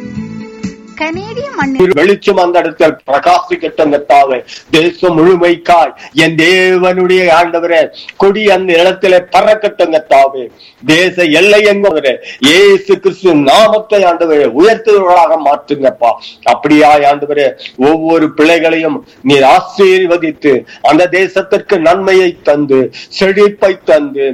F: கனேடிய மண்ணில்
E: வெளிச்சம் அந்த இடத்தில் பிரகாசிக்கட்டும் கத்தாவே தேசம் முழுமைக்காய் என் தேவனுடைய ஆண்டவரே கொடி அந்த இடத்திலே பறக்கட்டும் கத்தாவே தேச எல்லை எங்கவரே இயேசு கிறிஸ்து நாமத்தை ஆண்டவரே உயர்த்துவர்களாக மாற்றுங்கப்பா அப்படியாய் ஆண்டவரே ஒவ்வொரு பிள்ளைகளையும் நீர் ஆசீர்வதித்து அந்த தேசத்திற்கு நன்மையை தந்து செழிப்பை தந்து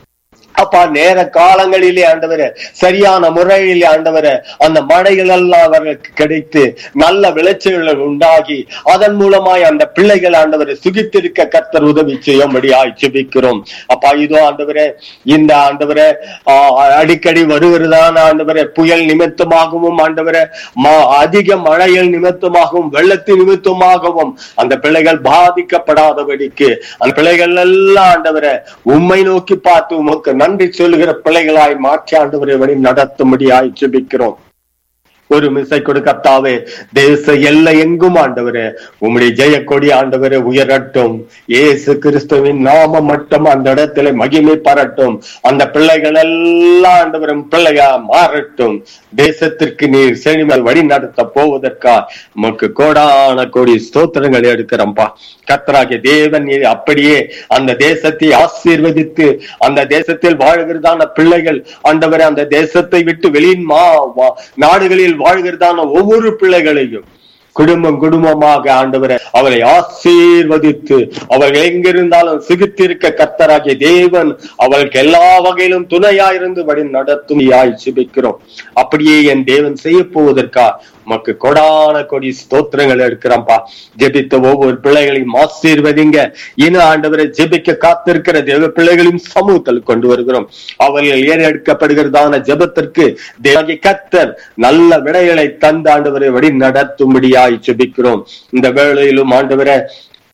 E: அப்பா நேர காலங்களிலே ஆண்டவரே சரியான முறையிலே ஆண்டவரே அந்த மழைகள் எல்லாம் அவர்களுக்கு கிடைத்து நல்ல விளைச்சல்கள் உண்டாகி அதன் மூலமாய் அந்த பிள்ளைகள் ஆண்டவரை சுகித்திருக்க கர்த்தர் உதவி செய்யும்படியாய் செபிக்கிறோம் அப்பா இதோ ஆண்டவரே இந்த ஆண்டவரே ஆஹ், அடிக்கடி வருகிறதான ஆண்டவரே புயல் நிமித்தமாகவும் ஆண்டவரே ம- அதிக மழைகள் நிமித்தமாகவும் வெள்ளத்தின் நிமித்தமாகவும் அந்த பிள்ளைகள் பாதிக்கப்படாதபடிக்கு அந்த பிள்ளைகள் எல்லாம் ஆண்டவரே உம்மை நோக்கி பார்த்து உமக்கு நன்றி சொல்லுகிற பிள்ளைகளாய் மாற்றி ஆண்டவரை வழி நடத்தும்படியாய் ஜெபிக்கிறோம் ஒரு மிசை கொடுக்கத்தாவே தேச எல்லை எங்கும் ஆண்டவரே உம்முடைய ஜெய கொடி ஆண்டவரே உயரட்டும் இயேசு கிறிஸ்துவின் நாம மட்டும் அந்த இடத்துல மகிமை பரட்டும் அந்த பிள்ளைகள் எல்லாம் ஆண்டவரும் பிள்ளையா மாறட்டும் தேசத்திற்கு நீர் செழிமல் வழி நடத்த போவதற்கா உமக்கு கோடான கோடி ஸ்தோத்திரங்களை எடுக்கிறோம்பா கர்த்தராகிய தேவன் நீர் அப்படியே அந்த தேசத்தை ஆசீர்வதித்து அந்த தேசத்தில் வாழ்கிறதான பிள்ளைகள் ஆண்டவரே அந்த தேசத்தை விட்டு வெளியின் மா வா- நாடுகளில் வாழ்கிறதான ஒவ்வொரு பிள்ளைகளையும் குடும்பம் குடும்பமாக ஆண்டவரை அவரை ஆசீர்வதித்து அவர்கள் எங்கிருந்தாலும் சிகித்திருக்க கர்த்தராகிய தேவன் அவர்களுக்கு எல்லா வகையிலும் துணையாயிருந்து வழி நடத்தும் யாய் சிபிக்கிறோம் அப்படியே என் தேவன் செய்ய போவதற்கா உமக்கு கொடான கொடி ஸ்தோத்திரங்கள் எடுக்கிறோம்ப்பா ஜெபித்த ஒவ்வொரு பிள்ளைகளையும் ஆசீர்வதிங்க இன ஆண்டவரை ஜெபிக்க காத்திருக்கிற தேவ பிள்ளைகளையும் சமூகத்தில் கொண்டு வருகிறோம் அவர்கள் ஏறெடுக்கப்படுகிறதான ஜெபத்திற்கு தேவகி கத்தர் நல்ல விடைகளை தந்த ஆண்டவரை வழி நடத்தும்படியாய் ஜெபிக்கிறோம் இந்த வேளையிலும் ஆண்டவரை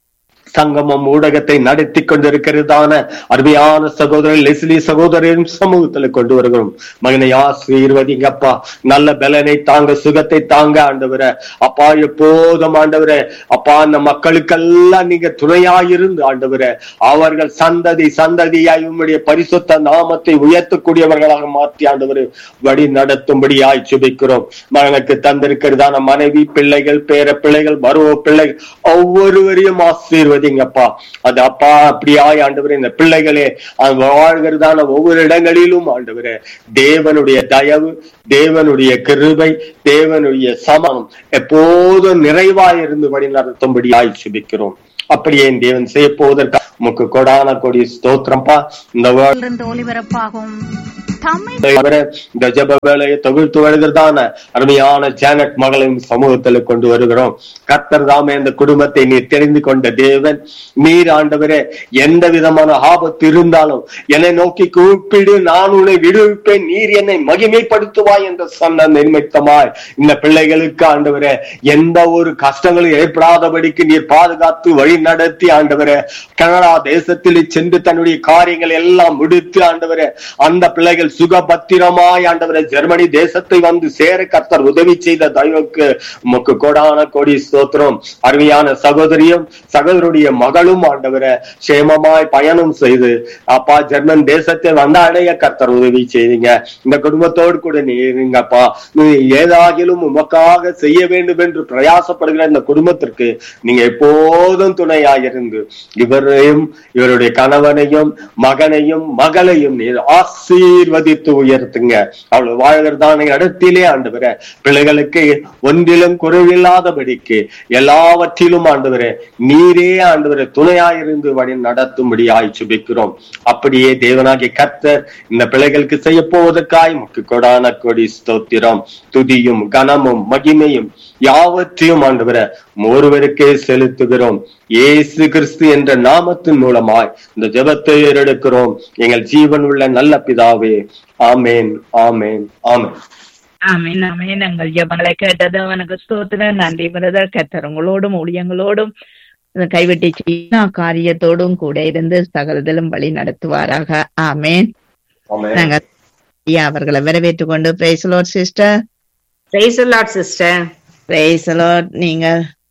E: சங்கமம் ஊடகத்தை நடத்தி கொண்டிருக்கிறதான அருமையான சகோதரர் லெஸ்லி சகோதரின் சமூகத்துல கொண்டு வருகிறோம் மகனை ஆசீர்வதிங்க அப்பா நல்ல பலனை தாங்க சுகத்தை தாங்க ஆண்டவர அப்பா எப்போதும் ஆண்டவர அப்பா அந்த மக்களுக்கெல்லாம் நீங்க துணையாயிருந்து ஆண்டவர அவர்கள் சந்ததி சந்ததியாய் உம்முடைய பரிசுத்த நாமத்தை உயர்த்தக்கூடியவர்களாக மாற்றி ஆண்டவர் வழி நடத்தும்படியாய் சுபிக்கிறோம் மகனுக்கு தந்திருக்கிறதான மனைவி பிள்ளைகள் பேர பிள்ளைகள் மருவ பிள்ளைகள் ஒவ்வொருவரையும் ஆசீர்வதிங்கப்பா அது அப்பா அப்படியாய் ஆண்டவரே இந்த பிள்ளைகளே அது வாழ்கிறதான ஒவ்வொரு இடங்களிலும் ஆண்டவரே தேவனுடைய தயவு தேவனுடைய கிருபை தேவனுடைய சமம் எப்போதும் நிறைவாய் இருந்து வழி நடத்தும்படியாய் சுபிக்கிறோம் அப்படியே என் தேவன் செய்ய போவதற்கு உமக்கு கொடான கொடி ஸ்தோத்திரம்ப்பா இந்த வேர்ல்ட்
F: இருந்து ஒளிபரப்பாகும் தமிழ்
E: தவிர இந்த ஜெப வேலையை தொகுத்து வருகிறதான அருமையான ஜானட் மகளையும் சமூகத்தில் கொண்டு வருகிறோம் கர்த்தர் தாமே இந்த குடும்பத்தை நீர் தெரிந்து கொண்ட தேவன் நீர் ஆண்டவரே எந்த விதமான ஆபத்து இருந்தாலும் என்னை நோக்கி கூப்பிடு நான் உன்னை விடுவிப்பேன் நீர் என்னை மகிமைப்படுத்துவாய் என்று சொன்ன நிமித்தமாய் இந்த பிள்ளைகளுக்கு ஆண்டவரே எந்த ஒரு கஷ்டங்களும் ஏற்படாதபடிக்கு நீர் பாதுகாத்து வழி நடத்தி ஆண்டவரே கனடா தேசத்தில் சென்று தன்னுடைய காரியங்கள் எல்லாம் முடித்து ஆண்டவரே அந்த பிள்ளைகள் சுகபத்திரமாய் ஆண்டவரே ஜெர்மனி தேசத்தை வந்து சேர கர்த்தர் உதவி செய்த தயவுக்கு உமக்கு கோடான கோடி ஸ்தோத்திரம் அருமையான சகோதரியும் சகோதரருடைய மகளும் ஆண்டவரே சேமமாய் பயணம் செய்து அப்பா ஜெர்மன் தேசத்தை வந்த அடைய கர்த்தர் உதவி செய்தீங்க இந்த குடும்பத்தோடு கூட நீங்கப்பா நீ ஏதாகிலும் உமக்காக செய்ய வேண்டும் என்று பிரயாசப்படுகிற இந்த குடும்பத்திற்கு நீங்க எப்போதும் துணையாயிருந்து இவரையும் இவருடைய கணவனையும் மகனையும் மகளையும் நீர் ஆசீர்வதித்து உயர்த்துங்க அவள் வாழ்கிறதான இடத்திலே ஆண்டவர பிள்ளைகளுக்கு ஒன்றிலும் குறைவில்லாதபடிக்கு எல்லாவற்றிலும் ஆண்டவரே நீரே ஆண்டவரே துணையாயிருந்து வழி நடத்தும்படியாய் சுபிக்கிறோம் அப்படியே தேவனாகிய கர்த்தர் இந்த பிள்ளைகளுக்கு செய்ய போவதற்காய் முக்கு கொடான கொடி ஸ்தோத்திரம் துதியும் கனமும் மகிமையும் யாவற்றையும் ஆண்டவர ஒருவருக்கே செலுத்துகிறோம் இயேசு கிறிஸ்து என்ற நாமத்தின் மூலமாய் இந்த ஜெபத்தை ஏறெடுக்கிறோம் எங்கள் ஜீவன் உள்ள நல்ல பிதாவே ஆமேன் ஆமேன் ஆமேன்
A: ஆமீன் ஆமீன் எங்கள் ஜெபங்களை கேட்டது அவனுக்கு ஸ்தோத்திரம் நன்றி பிரதர் கத்தர் உங்களோடும் ஊழியங்களோடும் இந்த கைவிட்டு எல்லா காரியத்தோடும் கூட இருந்து சகலதிலும் வழி நடத்துவாராக ஆமேன்
E: ஆமேன்
A: நாங்க ஐயா அவர்களை வரவேற்றுக் கொண்டு praise the lord sister
D: praise lord sister
A: praise the lord நீங்க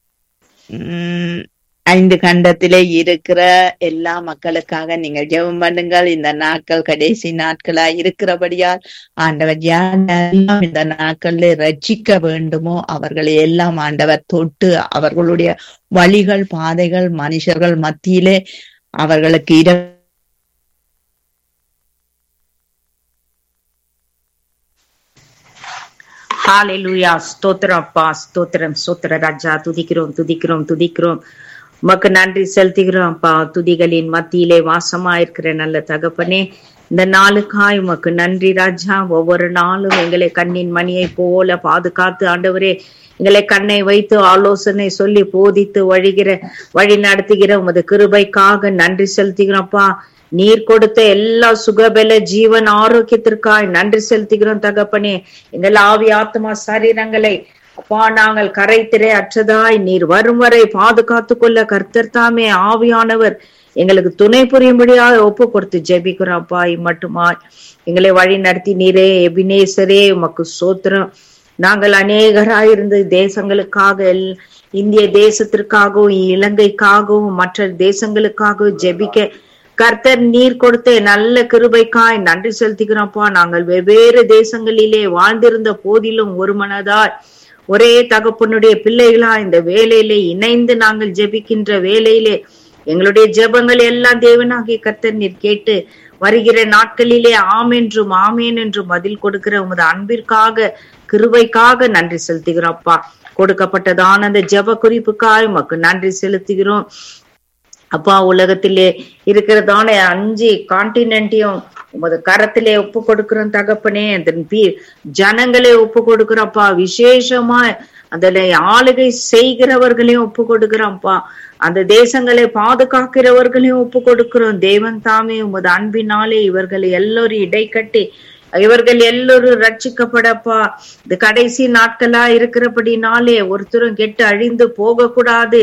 A: உம், ஐந்து கண்டத்திலே இருக்கிற எல்லா மக்களுக்காக நீங்கள் ஜெபம் பண்ணுங்கள் இந்த நாட்கள் கடைசி நாட்களா இருக்கிறபடியால் ஆண்டவர் யாரெல்லாம் இந்த நாட்களில் ரட்சிக்க வேண்டுமோ அவர்களை எல்லாம் ஆண்டவர் தொட்டு அவர்களுடைய வழிகள் பாதைகள் மனுஷர்கள் மத்தியிலே அவர்களுக்கு இர
G: ஹalleluya ஸ்தோத்திரம் அப்பா ஸ்தோத்திரம் ஸ்தோத்திர ராஜா துதிக்கிறோம் துதிக்கிறோம் துதிக்கிறோம் உமக்கு நன்றி செலுத்துகிறோம் அப்பா துதிகளின் மத்தியிலே வாசமா இருக்கிற நல்ல தகப்பனே இந்த நாளுக்காய் உமக்கு நன்றி ராஜா ஒவ்வொரு நாளும் எங்களை கண்ணின் மணியை போல பாதுகாத்து ஆண்டவரே எங்களை கண்ணை வைத்து ஆலோசனை சொல்லி போதித்து வழிகிற வழி நடத்துகிற உமது கிருபைக்காக நன்றி செலுத்துகிறோம்ப்பா நீர் கொடுத்த எல்லா சுகபல ஜீவன் ஆரோக்கியத்திற்காய் நன்றி செலுத்துகிறோம் தகப்பனே எங்கள் ஆவி ஆத்மா சரீரங்களை அப்பா நாங்கள் கரைத்திரே அற்றதாய் நீர் வரும் வரை பாதுகாத்து கொள்ள கர்த்தர் தாமே ஆவியானவர் எங்களுக்கு துணை புரியும்படியாக ஒப்பு கொடுத்து ஜெபிக்கிறோம் அப்பா மட்டுமாய் எங்களை வழி நடத்தி நீரே எபினேசரே உமக்கு சோத்திரம் நாங்கள் அநேகராயிருந்து தேசங்களுக்காக எல்- இந்திய தேசத்திற்காகவும் இலங்கைக்காகவும் மற்ற தேசங்களுக்காகவும் ஜெபிக்க கர்த்தர் நீர் கொடுத்த நல்ல கிருபைக்காய் நன்றி செலுத்துகிறோம்ப்பா நாங்கள் வெவ்வேறு தேசங்களிலே வாழ்ந்திருந்த போதிலும் ஒரு மனதாய் ஒரே தகப்பனுடைய பிள்ளைகளா இந்த வேலையிலே இணைந்து நாங்கள் ஜெபிக்கின்ற வேலையிலே எங்களுடைய ஜெபங்கள் எல்லாம் தேவனாகிய கர்த்தர் நீர் கேட்டு வருகிற நாட்களிலே ஆம் என்றும் ஆமேன் என்றும் பதில் கொடுக்கிற உமது அன்பிற்காக கிருபைக்காக நன்றி செலுத்துகிறோம் அப்பா கொடுக்கப்பட்டதான அந்த ஜெப குறிப்புக்காக உமக்கு நன்றி செலுத்துகிறோம் அப்பா உலகத்திலே இருக்கிறதான அஞ்சு கான்டினென்ட்டையும் உமது கரத்திலே ஒப்பு கொடுக்கிறோம் தகப்பனே அதன் பீ ஜனங்களே ஒப்பு கொடுக்கிறோம்ப்பா விசேஷமா அதுல ஆளுகை செய்கிறவர்களையும் ஒப்பு கொடுக்கிறோம்ப்பா அந்த தேசங்களை பாதுகாக்கிறவர்களையும் ஒப்பு கொடுக்கிறோம் தேவன் தாமே உமது அன்பினாலே இவர்களை எல்லோரும் இடைக்கட்டி இவர்கள் எல்லோரும் ரட்சிக்கப்படப்பா இந்த கடைசி நாட்களா இருக்கிறபடினாலே ஒருத்தரும் கெட்டு அழிந்து போக கூடாது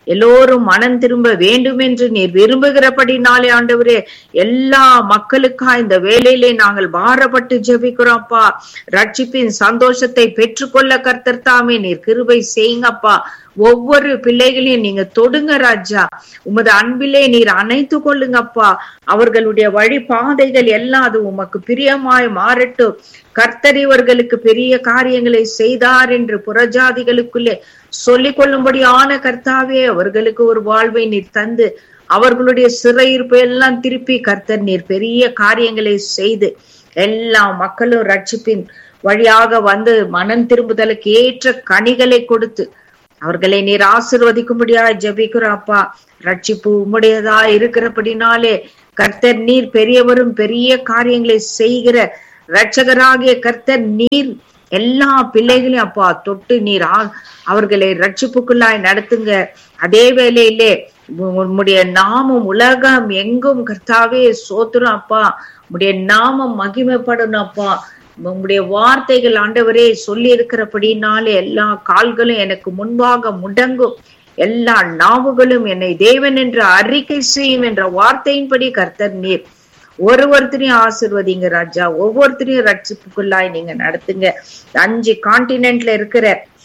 G: எல்லோரும் மனம் திரும்ப வேண்டும் என்று நீர் விரும்புகிறபடினாலே ஆண்டவரே எல்லா மக்களுக்கா இந்த வேலையிலே நாங்கள் பாரப்பட்டு ஜெபிக்கிறோம்ப்பா ரட்சிப்பின் சந்தோஷத்தை பெற்றுக்கொள்ள கர்த்தர் தாமே நீர் கிருபை செய்யுங்கப்பா ஒவ்வொரு பிள்ளைகளையும் நீங்க தொடுங்க ராஜா உமது அன்பிலே நீர் அணைத்து கொள்ளுங்கப்பா அவர்களுடைய வழி பாதைகள் எல்லாம் அது உமக்கு பிரியமாய் மாறட்டும் கர்த்தர் இவர்களுக்கு பெரிய காரியங்களை செய்தார் என்று புறஜாதிகளுக்குள்ளே சொல்லிக் கொள்ளும்படியான கர்த்தாவே அவர்களுக்கு ஒரு வாழ்வை நீர் தந்து அவர்களுடைய சிறையிருப்பு எல்லாம் திருப்பி கர்த்தர் நீர் பெரிய காரியங்களை செய்து எல்லா மக்களும் ரட்சிப்பின் வழியாக வந்து மனம் திரும்புதலுக்கு ஏற்ற கனிகளை கொடுத்து அவர்களை நீர் ஆசிர்வதிக்கும்படியா ஜபிக்கிறோம் அப்பா ரட்சிப்பு உம்முடையதா இருக்கிறபடினாலே கர்த்தர் நீர் பெரியவரும் பெரிய காரியங்களை செய்கிற ரட்சகராகிய கர்த்தர் நீர் எல்லா பிள்ளைகளையும் அப்பா தொட்டு நீர் ஆ- அவர்களை ரட்சிப்புக்குள்ளாய் நடத்துங்க அதே வேளையிலே உ- உம்முடைய நாமம் உலகம் எங்கும் கர்த்தாவே சோத்துரும் அப்பா உம்முடைய நாமம் மகிமைப்படணும் அப்பா உம்முடைய வார்த்தைகள் ஆண்டவரே சொல்லி இருக்கிறபடினாலே எல்லா கால்களும் எனக்கு முன்பாக முடங்கும் எல்லா நாவுகளும் என்னை தேவன் என்று அறிக்கை செய்யும் என்ற வார்த்தையின்படி கர்த்தர் நீர் ஒருவொருத்தரையும் ஆசிர்வதிங்க ராஜா ஒவ்வொருத்தரையும் ரட்சிப்புக்குள்ளாய் நீங்க நடத்துங்க அஞ்சு கான்டினென்ட்ல இருக்கிற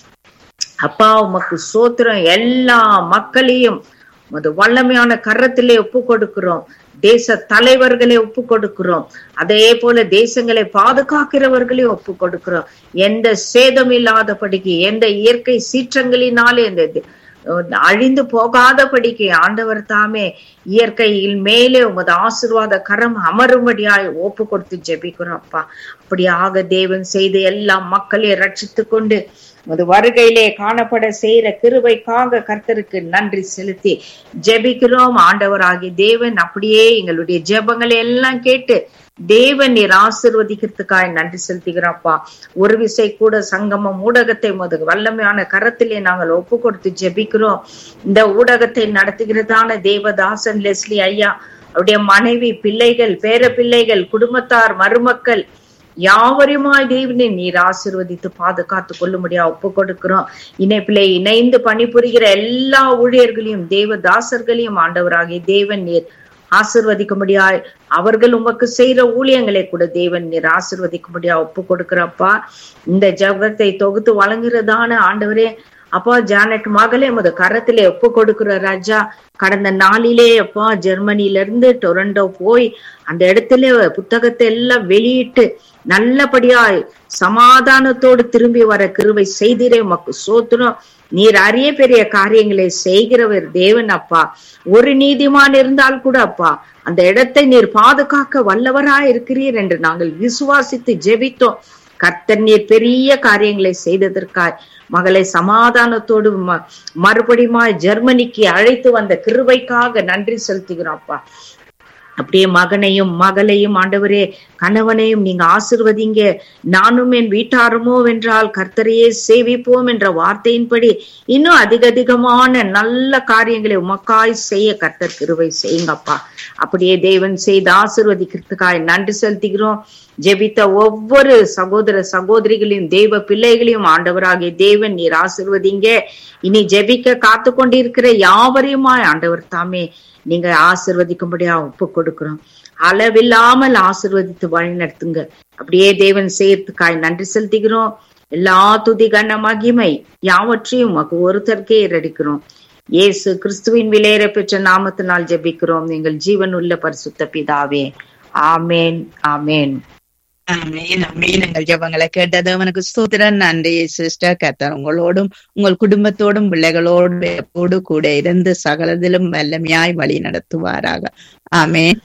G: அப்பா உமக்கு சோத்திரம் எல்லா மக்களையும் உமது வல்லமையான கரத்திலே ஒப்பு கொடுக்கிறோம் தேச தலைவர்களை ஒப்பு கொடுக்கிறோம் அதே போல தேசங்களை பாதுகாக்கிறவர்களையும் ஒப்பு கொடுக்கிறோம் எந்த சேதம் இல்லாதபடிக்கு எந்த இயற்கை சீற்றங்களினாலே இந்த தி- அழிந்து போகாதபடிக்கு ஆண்டவர் தாமே இயற்கையில் மேலே உமது ஆசீர்வாத கரம் அமரும்படியாய் ஒப்பு கொடுத்து ஜெபிக்கிறோம் அப்பா அப்படியாக தேவன் செய்து எல்லா மக்களையும் ரட்சித்துக் கொண்டு உமது வருகையிலே காணப்பட செய்யற கிருபைக்காக கர்த்தருக்கு நன்றி செலுத்தி ஜெபிக்கிறோம் ஆண்டவராகிய தேவன் அப்படியே எங்களுடைய ஜெபங்களை எல்லாம் கேட்டு தேவன் நீர் ஆசிர்வதிக்கிறதுக்காக நன்றி செலுத்துகிறோம்ப்பா ஒரு விசை கூட சங்கமம் ஊடகத்தை முது வல்லமையான கரத்திலே நாங்கள் ஒப்பு கொடுத்து ஜெபிக்கிறோம் இந்த ஊடகத்தை நடத்துகிறதான தேவதாசன் லெஸ்லி ஐயா அவருடைய மனைவி பிள்ளைகள் பேர பிள்ளைகள் குடும்பத்தார் மருமக்கள் யாவரையுமாய் தேவனை நீர் ஆசிர்வதித்து பாதுகாத்து கொள்ளும்படியா ஒப்பு கொடுக்கிறோம் இணைப்பிலே இணைந்து பணிபுரிகிற எல்லா ஊழியர்களையும் தேவதாசர்களையும் ஆண்டவராகிய தேவன் நீர் ஆசிர்வதிக்கும்படியாய் அவர்கள் உமக்கு செய்யற ஊழியங்களை கூட தேவன் நீர் ஆசிர்வதிக்கும்படியா ஒப்பு கொடுக்கிறப்பா இந்த ஜபத்தை தொகுத்து வழங்குறதான ஆண்டவரே அப்பா ஜானட் மகளே முத கரத்திலே ஒப்பு கொடுக்கிற ராஜா கடந்த நாளிலே அப்பா ஜெர்மனில இருந்து டொரண்டோ போய் அந்த இடத்துல புத்தகத்தை எல்லாம் வெளியிட்டு நல்லபடியாய் சமாதானத்தோடு திரும்பி வர கிருவை செய்திரே உமக்கு சோத்துரும் நீர் அரிய பெரிய காரியங்களை செய்கிறவர் தேவன் அப்பா ஒரு நீதிமான் இருந்தால் கூட அப்பா அந்த இடத்தை நீர் பாதுகாக்க வல்லவராய் இருக்கிறீர் என்று நாங்கள் விசுவாசித்து ஜெபித்தோம் கர்த்தர் நீர் பெரிய காரியங்களை செய்ததற்காய் மகளை சமாதானத்தோடு ம- மறுபடியுமாய் ஜெர்மனிக்கு அழைத்து வந்த கிருபைக்காக நன்றி செலுத்துகிறோம் அப்பா அப்படியே மகனையும் மகளையும் ஆண்டவரே கணவனையும் நீங்க ஆசிர்வதிங்க நானும் என் வீட்டாருமோ வென்றால் கர்த்தரையே சேவிப்போம் என்ற வார்த்தையின்படி இன்னும் அதிக அதிகமான நல்ல காரியங்களை உமக்காய் செய்ய கர்த்தர் கிருபை செய்யுங்கப்பா அப்படியே தேவன் செய்து ஆசிர்வதிக்கிறதுக்காய் நன்றி செலுத்துகிறோம் ஜெபித்த ஒவ்வொரு சகோதர சகோதரிகளையும் தெய்வ பிள்ளைகளையும் ஆண்டவராகிய தேவன் நீர் ஆசிர்வதிங்க இனி ஜெபிக்க காத்து கொண்டிருக்கிற யாவரையுமாய் ஆண்டவர் தாமே நீங்க ஆசிர்வதிக்கும்படியா ஒப்பு கொடுக்கிறோம் அளவில்லாமல் ஆசிர்வதித்து வழி நடத்துங்க அப்படியே தேவன் செய்யறதுக்காய் நன்றி செலுத்துகிறோம் எல்லா துதி கன மகிமை யாவற்றையும் உமக்கு ஒருத்தருக்கே ஏறடிக்கிறோம் இயேசு கிறிஸ்துவின் விலையேற பெற்ற நாமத்தினால் ஜெபிக்கிறோம் எங்கள் ஜீவன் உள்ள பரிசுத்த பிதாவே ஆமேன் ஆமேன்
A: ஆமென், ஆமென். எங்கள் ஜெபங்களை கேட்டது அவனுக்கு ஸ்தோத்திரம் நன்றி சிஸ்டர் கத்தர் உங்களோடும் உங்கள் குடும்பத்தோடும் பிள்ளைகளோடும் எப்போடு கூட இருந்து சகலதிலும் வல்லமையாய் வழி நடத்துவாராக ஆமென்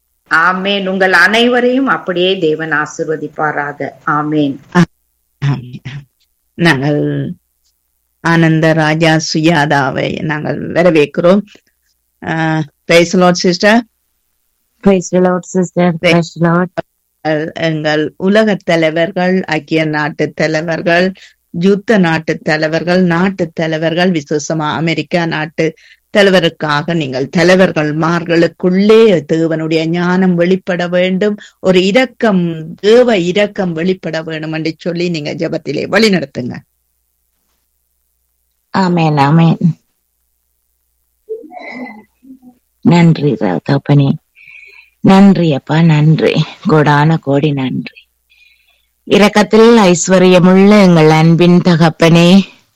G: ஆமேன் உங்கள் அனைவரையும் அப்படியே தேவன் ஆசிர்வதிப்பாராக ஆமேன்
A: ஆமென். நாங்கள் ஆனந்த ராஜா சுயாதாவை நாங்கள் வரவேற்கிறோம் sister
H: Praise the Lord, sister. Praise the Lord.
A: எங்கள் உலக தலைவர்கள் ஐக்கிய நாட்டு தலைவர்கள் யுத்த நாட்டு தலைவர்கள் நாட்டு தலைவர்கள் விசேஷமா அமெரிக்கா நாட்டு தலைவருக்காக நீங்கள் தலைவர்கள் மார்களுக்குள்ளே தேவனுடைய ஞானம் வெளிப்பட வேண்டும் ஒரு இரக்கம் தேவ இரக்கம் வெளிப்பட வேண்டும் என்று சொல்லி நீங்க ஜெபத்திலே வழி நடத்துங்க
H: Amen. Amen. நன்றி தகப்பனே நன்றி அப்பா நன்றி கோடான கோடி நன்றி இரக்கத்தில் ஐஸ்வர்யமுள்ள எங்கள் அன்பின் தகப்பனே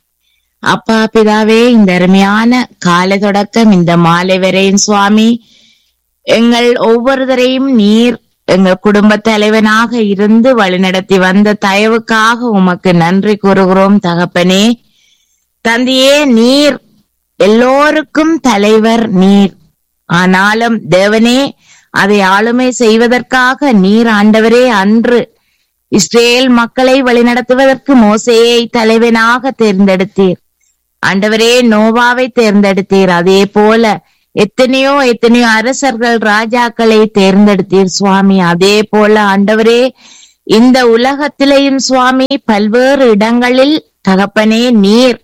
H: அப்பா பிதாவே இந்த அருமையான காலை தொடக்கம் இந்த மாலை வரையும் சுவாமி எங்கள் ஒவ்வொருவரையும் நீர் எங்கள் குடும்ப தலைவனாக இருந்து வழிநடத்தி வந்த தயவுக்காக உமக்கு நன்றி கூறுகிறோம் தகப்பனே தந்தையே நீர் எல்லோருக்கும் தலைவர் நீர் ஆனாலும் தேவனே அதை ஆளுமை செய்வதற்காக நீர் ஆண்டவரே அன்று இஸ்ரேல் மக்களை வழிநடத்துவதற்கு மோசேயை தலைவனாக தேர்ந்தெடுத்தீர் ஆண்டவரே நோவாவை தேர்ந்தெடுத்தீர் அதே போல எத்தனையோ எத்தனையோ அரசர்கள் ராஜாக்களை தேர்ந்தெடுத்தீர் சுவாமி அதே போல ஆண்டவரே இந்த உலகத்திலேயும் சுவாமி பல்வேறு இடங்களில் தகப்பனே நீர்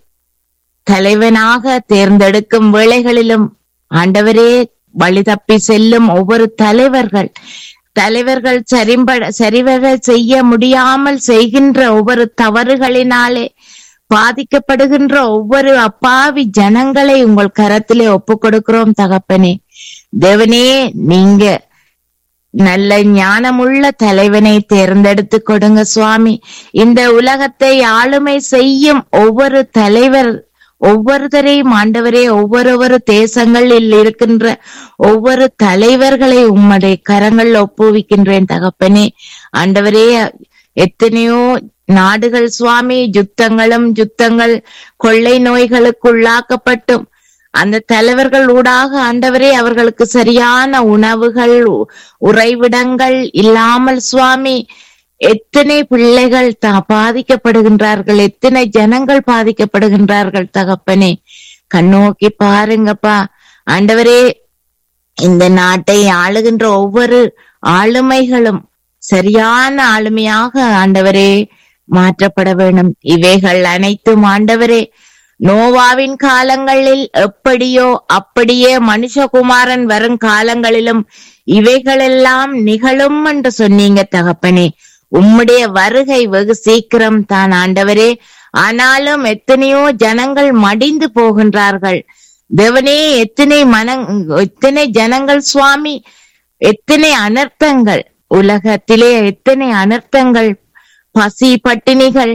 H: தலைவனாக தேர்ந்தெடுக்கும் வேளைகளிலும் ஆண்டவரே வழி தப்பி செல்லும் ஒவ்வொரு தலைவர்கள் தலைவர்கள் சரிம்பட சரிவர்கள் செய்ய முடியாமல் செய்கின்ற ஒவ்வொரு தவறுகளினாலே பாதிக்கப்படுகின்ற ஒவ்வொரு அப்பாவி ஜனங்களை உங்கள் கரத்திலே ஒப்பு கொடுக்கிறோம் தகப்பனே தேவனே நீங்க நல்ல ஞானமுள்ள தலைவனை தேர்ந்தெடுத்து கொடுங்க சுவாமி இந்த உலகத்தை ஆளுமை செய்யும் ஒவ்வொரு தலைவர் ஒவ்வொருத்தரையும் ஆண்டவரே ஒவ்வொரு தேசங்களில் இருக்கின்ற ஒவ்வொரு தலைவர்களை உம்முடைய கரங்கள் ஒப்புவிக்கின்றேன் தகப்பனே ஆண்டவரே எத்தனையோ நாடுகள் சுவாமி யுத்தங்களும் யுத்தங்கள் கொள்ளை நோய்களுக்கு உள்ளாக்கப்பட்டும் அந்த தலைவர்கள் ஊடாக ஆண்டவரே அவர்களுக்கு சரியான உணவுகள் உறைவிடங்கள் இல்லாமல் சுவாமி எத்தனை பிள்ளைகள் த பாதிக்கப்படுகின்றார்கள் எத்தனை ஜனங்கள் பாதிக்கப்படுகின்றார்கள் தகப்பனே கண்ணோக்கி பாருங்கப்பா ஆண்டவரே இந்த நாட்டை ஆளுகின்ற ஒவ்வொரு ஆளுமைகளும் சரியான ஆளுமையாக ஆண்டவரே மாற்றப்பட வேண்டும் இவைகள் அனைத்தும் ஆண்டவரே நோவாவின் காலங்களில் எப்படியோ அப்படியே மனுஷகுமாரன் வரும் காலங்களிலும் இவைகளெல்லாம் நிகழும் என்று சொன்னீங்க தகப்பனே உம்முடைய வருகை வெகு சீக்கிரம் தான் ஆண்டவரே ஆனாலும் எத்தனையோ ஜனங்கள் மடிந்து போகின்றார்கள் தேவனே எத்தனை மன எத்தனை ஜனங்கள் சுவாமி எத்தனை அனர்த்தங்கள் உலகத்திலே எத்தனை அனர்த்தங்கள் பசி பட்டினிகள்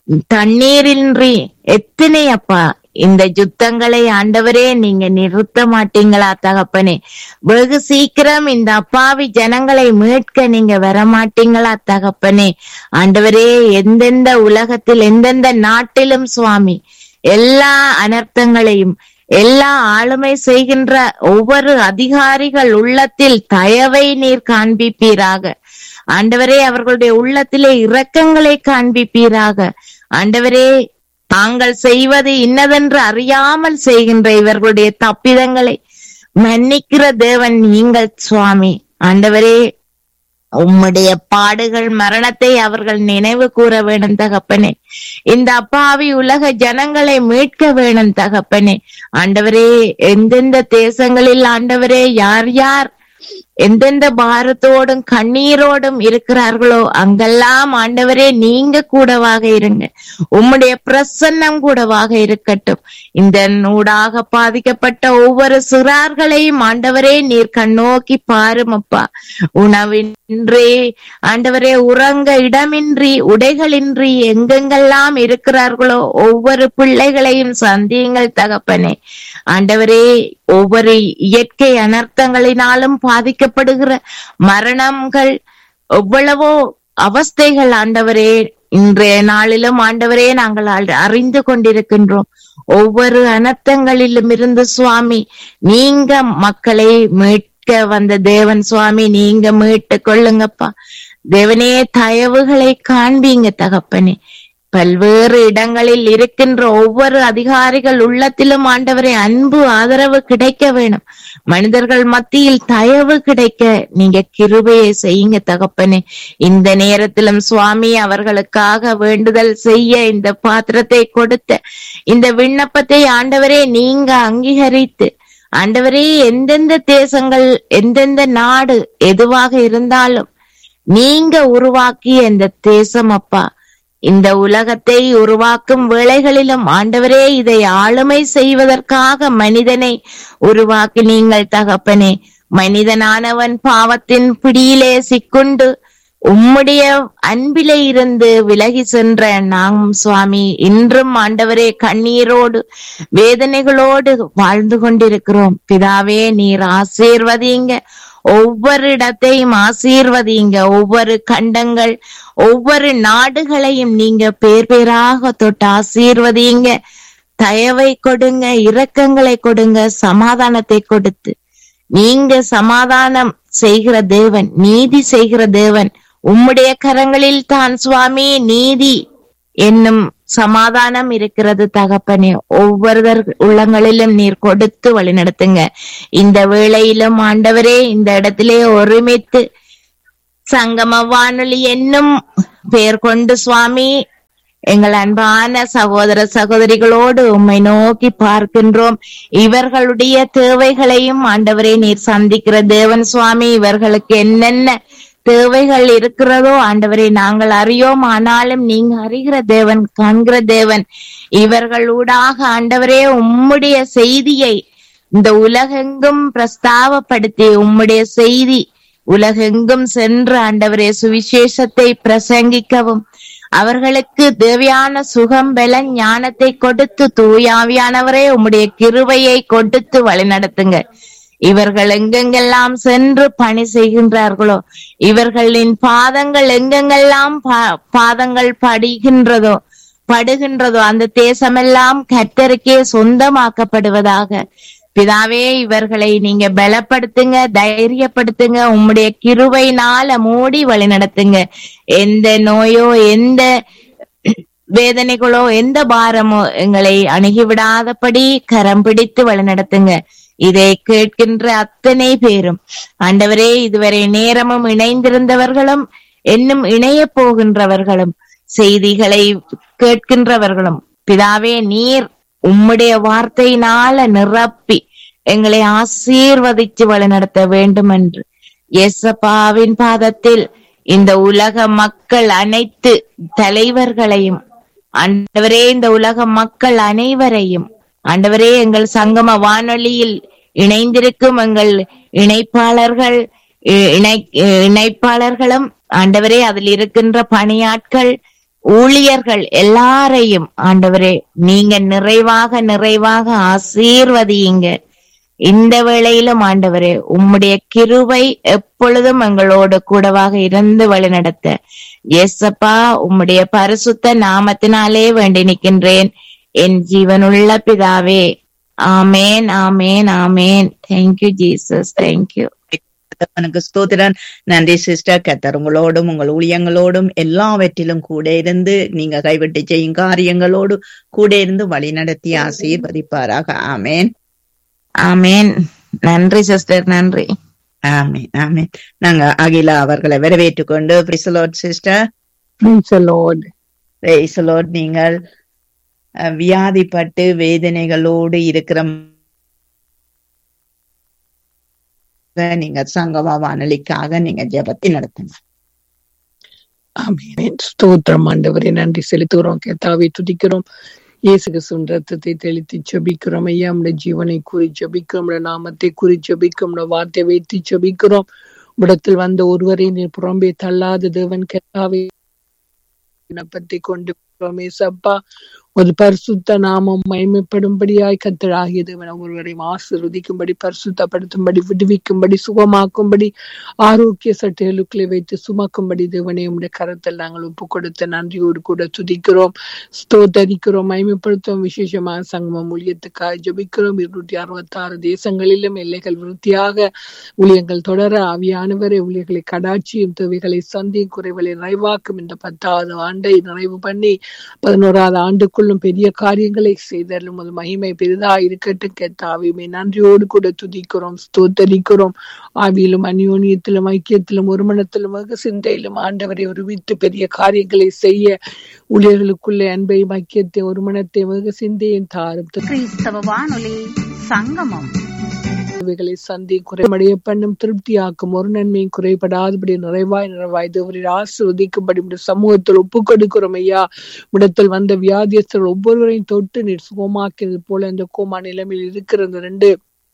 H: தண்ணீரின்றி எத்தனை அப்பா இந்த யுத்தங்களை ஆண்டவரே நீங்க நிறுத்த மாட்டீங்களா தகப்பனே வெகு சீக்கிரம் இந்த அப்பாவி ஜனங்களை மீட்க நீங்க வரமாட்டீங்களா தகப்பனே ஆண்டவரே எந்தெந்த உலகத்தில் எந்தெந்த நாட்டிலும் சுவாமி எல்லா அனர்த்தங்களையும் எல்லா ஆளுமை செய்கின்ற ஒவ்வொரு அதிகாரிகள் உள்ளத்தில் தயவை நீர் காண்பிப்பீராக ஆண்டவரே அவர்களுடைய உள்ளத்திலே இரக்கங்களை காண்பிப்பீராக ஆண்டவரே தாங்கள் செய்வது இன்னதென்று அறியாமல் செய்கின்ற இவர்களுடைய தப்பிதங்களை மன்னிக்கிற தேவன் நீங்கள் சுவாமி ஆண்டவரே உம்முடைய பாடுகள் மரணத்தை அவர்கள் நினைவு கூற வேணும் தகப்பனே இந்த அப்பாவி உலக ஜனங்களை மீட்க வேணும் தகப்பனே ஆண்டவரே எந்தெந்த தேசங்களில் ஆண்டவரே யார் யார் எந்தெந்த பாரத்தோடும் கண்ணீரோடும் இருக்கிறார்களோ அங்கெல்லாம் ஆண்டவரே நீங்க கூடவாக இருங்க உம்முடைய பிரசன்னம் கூடவாக இருக்கட்டும் இந்த நூடாக பாதிக்கப்பட்ட ஒவ்வொரு சிறார்களையும் ஆண்டவரே நீர் கண்ணோக்கி பாருமப்பா உணவின்றி ஆண்டவரே உறங்க இடமின்றி உடைகளின்றி எங்கெங்கெல்லாம் இருக்கிறார்களோ ஒவ்வொரு பிள்ளைகளையும் சந்தியுங்கள் தகப்பனே ஆண்டவரே ஒவ்வொரு இயற்கை அனர்த்தங்களினாலும் பாதிக்கப்படுகிற மரணங்கள் எவ்வளவோ அவஸ்தைகள் ஆண்டவரே இன்றைய நாளிலும் ஆண்டவரே நாங்கள் அறிந்து கொண்டிருக்கின்றோம் ஒவ்வொரு அனர்த்தங்களிலும் இருந்து சுவாமி நீங்க மக்களை மீட்க வந்த தேவன் சுவாமி நீங்க மீட்டு கொள்ளுங்கப்பா தேவனே தயவுகளை காண்பீங்க தகப்பனே பல்வேறு இடங்களில் இருக்கின்ற ஒவ்வொரு அதிகாரிகள் உள்ளத்திலும் ஆண்டவரை அன்பு ஆதரவு கிடைக்க வேணும் மனிதர்கள் மத்தியில் தயவு கிடைக்க நீங்க கிருபையை செய்யுங்க தகப்பனே இந்த நேரத்திலும் சுவாமி அவர்களுக்காக வேண்டுதல் செய்ய இந்த பாத்திரத்தை கொடுத்த இந்த விண்ணப்பத்தை ஆண்டவரே நீங்க அங்கீகரித்து ஆண்டவரே எந்தெந்த தேசங்கள் எந்தெந்த நாடு எதுவாக இருந்தாலும் நீங்க உருவாக்கிய இந்த தேசம் அப்பா இந்த உலகத்தை உருவாக்கும் வேளைகளிலும் ஆண்டவரே இதை ஆளுமை செய்வதற்காக மனிதனை உருவாக்கி நீங்கள் தகப்பனே மனிதனானவன் பாவத்தின் பிடியிலே சிக்குண்டு உம்முடைய அன்பிலே இருந்து விலகி சென்ற நாம் சுவாமி இன்றும் ஆண்டவரே கண்ணீரோடு வேதனைகளோடு வாழ்ந்து கொண்டிருக்கிறோம் பிதாவே நீர் ஆசீர்வதிங்க ஒவ்வொரு இடத்தையும் ஆசீர்வதிங்க ஒவ்வொரு கண்டங்கள் ஒவ்வொரு நாடுகளையும் நீங்க பேர் பேராக தொட்டு ஆசீர்வதிங்க தயவை கொடுங்க இரக்கங்களை கொடுங்க சமாதானத்தை கொடுத்து நீங்க சமாதானம் செய்கிற தேவன் நீதி செய்கிற தேவன் உம்முடைய கரங்களில் தான் சுவாமி நீதி என்னும் சமாதானம் இருக்கிறது தகப்பனே ஒவ்வொருவர் உள்ளங்களிலும் நீர் கொடுத்து வழிநடத்துங்க இந்த வேளையிலும் ஆண்டவரே இந்த இடத்திலே ஒருமித்து சங்கம வானொலி என்னும் பெயர் கொண்டு சுவாமி எங்கள் அன்பான சகோதர சகோதரிகளோடு உம்மை நோக்கி பார்க்கின்றோம் இவர்களுடைய தேவைகளையும் ஆண்டவரே நீர் சந்திக்கிற தேவன் சுவாமி இவர்களுக்கு என்னென்ன தேவைகள் இருக்கிறதோ ஆண்டவரை நாங்கள் அறியோம் ஆனாலும் நீங்க அறிகிற தேவன் காண்கிற தேவன் இவர்களூடாக ஆண்டவரே உம்முடைய செய்தியை இந்த உலகெங்கும் பிரஸ்தாவப்படுத்தி உம்முடைய செய்தி உலகெங்கும் சென்று ஆண்டவரே சுவிசேஷத்தை பிரசங்கிக்கவும் அவர்களுக்கு தேவையான சுகம் பல ஞானத்தை கொடுத்து தூயாவியானவரே உம்முடைய கிருவையை கொடுத்து வழிநடத்துங்க இவர்கள் எங்கெங்கெல்லாம் சென்று பணி செய்கின்றார்களோ இவர்களின் பாதங்கள் எங்கெங்கெல்லாம் பா- பாதங்கள் படிகின்றதோ படுகின்றதோ அந்த தேசமெல்லாம் கர்த்தருக்கே சொந்தமாக்கப்படுவதாக பிதாவே இவர்களை நீங்க பலப்படுத்துங்க தைரியப்படுத்துங்க உம்முடைய கிருபையினால மூடி வழி நடத்துங்க எந்த நோயோ எந்த வேதனைகளோ எந்த பாரமோ எங்களை அணுகிவிடாதபடி கரம் பிடித்து வழிநடத்துங்க இதை கேட்கின்ற அத்தனை பேரும் ஆண்டவரே இதுவரை நேரமும் இணைந்திருந்தவர்களும் இன்னும் இணைய போகின்றவர்களும் செய்திகளை கேட்கின்றவர்களும் பிதாவே நீர் உம்முடைய வார்த்தையினால நிரப்பி எங்களை ஆசீர்வதித்து வழிநடத்த வேண்டும் என்று எசப்பாவின் பாதத்தில் இந்த உலக மக்கள் அனைத்து தலைவர்களையும் ஆண்டவரே இந்த உலக மக்கள் அனைவரையும் ஆண்டவரே எங்கள் சங்கம வானொலியில் இணைந்திருக்கும் எங்கள் இணைப்பாளர்கள் இ- இணை இணைப்பாளர்களும் ஆண்டவரே அதில் இருக்கின்ற பணியாட்கள் ஊழியர்கள் எல்லாரையும் ஆண்டவரே நீங்க நிறைவாக நிறைவாக ஆசீர்வதியுங்க இந்த வேளையிலும் ஆண்டவரே உம்முடைய கிருபை எப்பொழுதும் எங்களோடு கூடவாக இருந்து வழிநடத்த எஸ்அப்பா உம்முடைய பரிசுத்த நாமத்தினாலே வேண்டி நிற்கின்றேன் என் ஜீவனுள்ள பிதாவே ஆமேன் ஆமேன் ஆமேன் தேங்க்யூ ஜீசஸ் தேங்க்யூ
A: உனக்கு ஸ்தோத்திரன் நன்றி சிஸ்டர் கத்தர் உங்களோடும் உங்கள் ஊழியங்களோடும் எல்லாவற்றிலும் கூட இருந்து நீங்க கைவிட்டு செய்யும் காரியங்களோடு கூட இருந்து வழி நடத்தி ஆசீர்வதிப்பாராக ஆமேன்
H: ஆமேன் நன்றி சிஸ்டர் நன்றி
A: ஆமேன் ஆமேன் நாங்க அகிலா அவர்களை வரவேற்றுக் கொண்டு praise the Lord sister
I: Praise the Lord.
A: Praise the Lord நீங்கள் அஹ், வியாதிப்பட்டு வேதனைகளோடு இருக்கிற நீங்க சங்கமா வானொலிக்காக நீங்க ஜெபத்தை நடத்துங்க
I: ஆமென். ஸ்தோத்திரம் ஆண்டவரே நன்றி செலுத்துகிறோம் கேத்தாவை துதிக்கிறோம் இயேசு கிறிஸ்துவின் ரத்தத்தை தெளித்து ஜெபிக்கிறோம் ஐயா நம்முடைய ஜீவனை கூறி ஜெபிக்கிறோம் நம்முடைய நாமத்தை கூறி ஜெபிக்கிறோம் நம்முடைய வார்த்தை வைத்து ஜெபிக்கிறோம் உடத்தில் வந்த ஒருவரை நீர் புறம்பே தள்ளாத தேவன் கேத்தாவை விண்ணப்பத்தை கொண்டு சப்பா ஒரு பரிசுத்த நாமம் மகிமைப்படும்படியாய் கத்தராகிய தேவன் ஒருவரையும் ஆசீர்வதிக்கும்படி பரிசுத்தப்படுத்தும்படி விடுவிக்கும்படி சுகமாக்கும்படி ஆரோக்கிய சட்டைகளுக்குள்ளே வைத்து சுமக்கும்படி தேவனே உம்முடைய கரத்தில் நாங்கள் ஒப்பு கொடுத்த நன்றியோடு கூட துதிக்கிறோம் ஸ்தோத்தரிக்கிறோம் மகிமைப்படுத்தும் விசேஷமாக சங்கமம் ஊழியத்துக்காக ஜெபிக்கிறோம் இருநூற்றி அறுபத்தி ஆறு தேசங்களிலும் எல்லைகள் விருத்தியாக ஊழியங்கள் தொடர ஆவியானவரை ஊழியர்களை கடாட்சியும் தேவைகளை சந்தியும் குறைகளை நிறைவாக்கும் இந்த பத்தாவது ஆண்டை நிறைவு பண்ணி பதினோராவது ஆண்டுக்குள்ளும் பெரிய காரியங்களை செய்தலும் அது மகிமை பெரிதா இருக்கட்டும் கேட்ட ஆவியுமே நன்றியோடு கூட துதிக்கிறோம் ஸ்தோத்தரிக்கிறோம் ஆவியிலும் அந்யோன்யத்திலும் ஐக்கியத்திலும் ஒருமனத்திலும் வெகு சிந்தையிலும் ஆண்டவரை ஒருமித்து பெரிய காரியங்களை செய்ய ஊழியர்களுக்குள்ளே அன்பையும் ஐக்கியத்தை ஒருமனத்தை வெகு சிந்தையும் தாரும்
F: கிறிஸ்தவ வானொலி சங்கமம்
I: தேவைகளை சந்தி குறைமடைய பண்ணும் திருப்தியாக்கும் ஒரு நன்மையும் குறைபடாதபடி நிறைவாய் நிறைவாய் தேவரில் ஆசிர்வதிக்கும்படி உடைய சமூகத்தில் ஒப்புக் கொடுக்கிறோம் ஐயா இடத்தில் வந்த வியாதியஸ்தர்கள் ஒவ்வொருவரையும் தொட்டு நீர் சுகமாக்கியது போல இந்த கோமா நிலைமையில் இருக்கிற இந்த ரெண்டு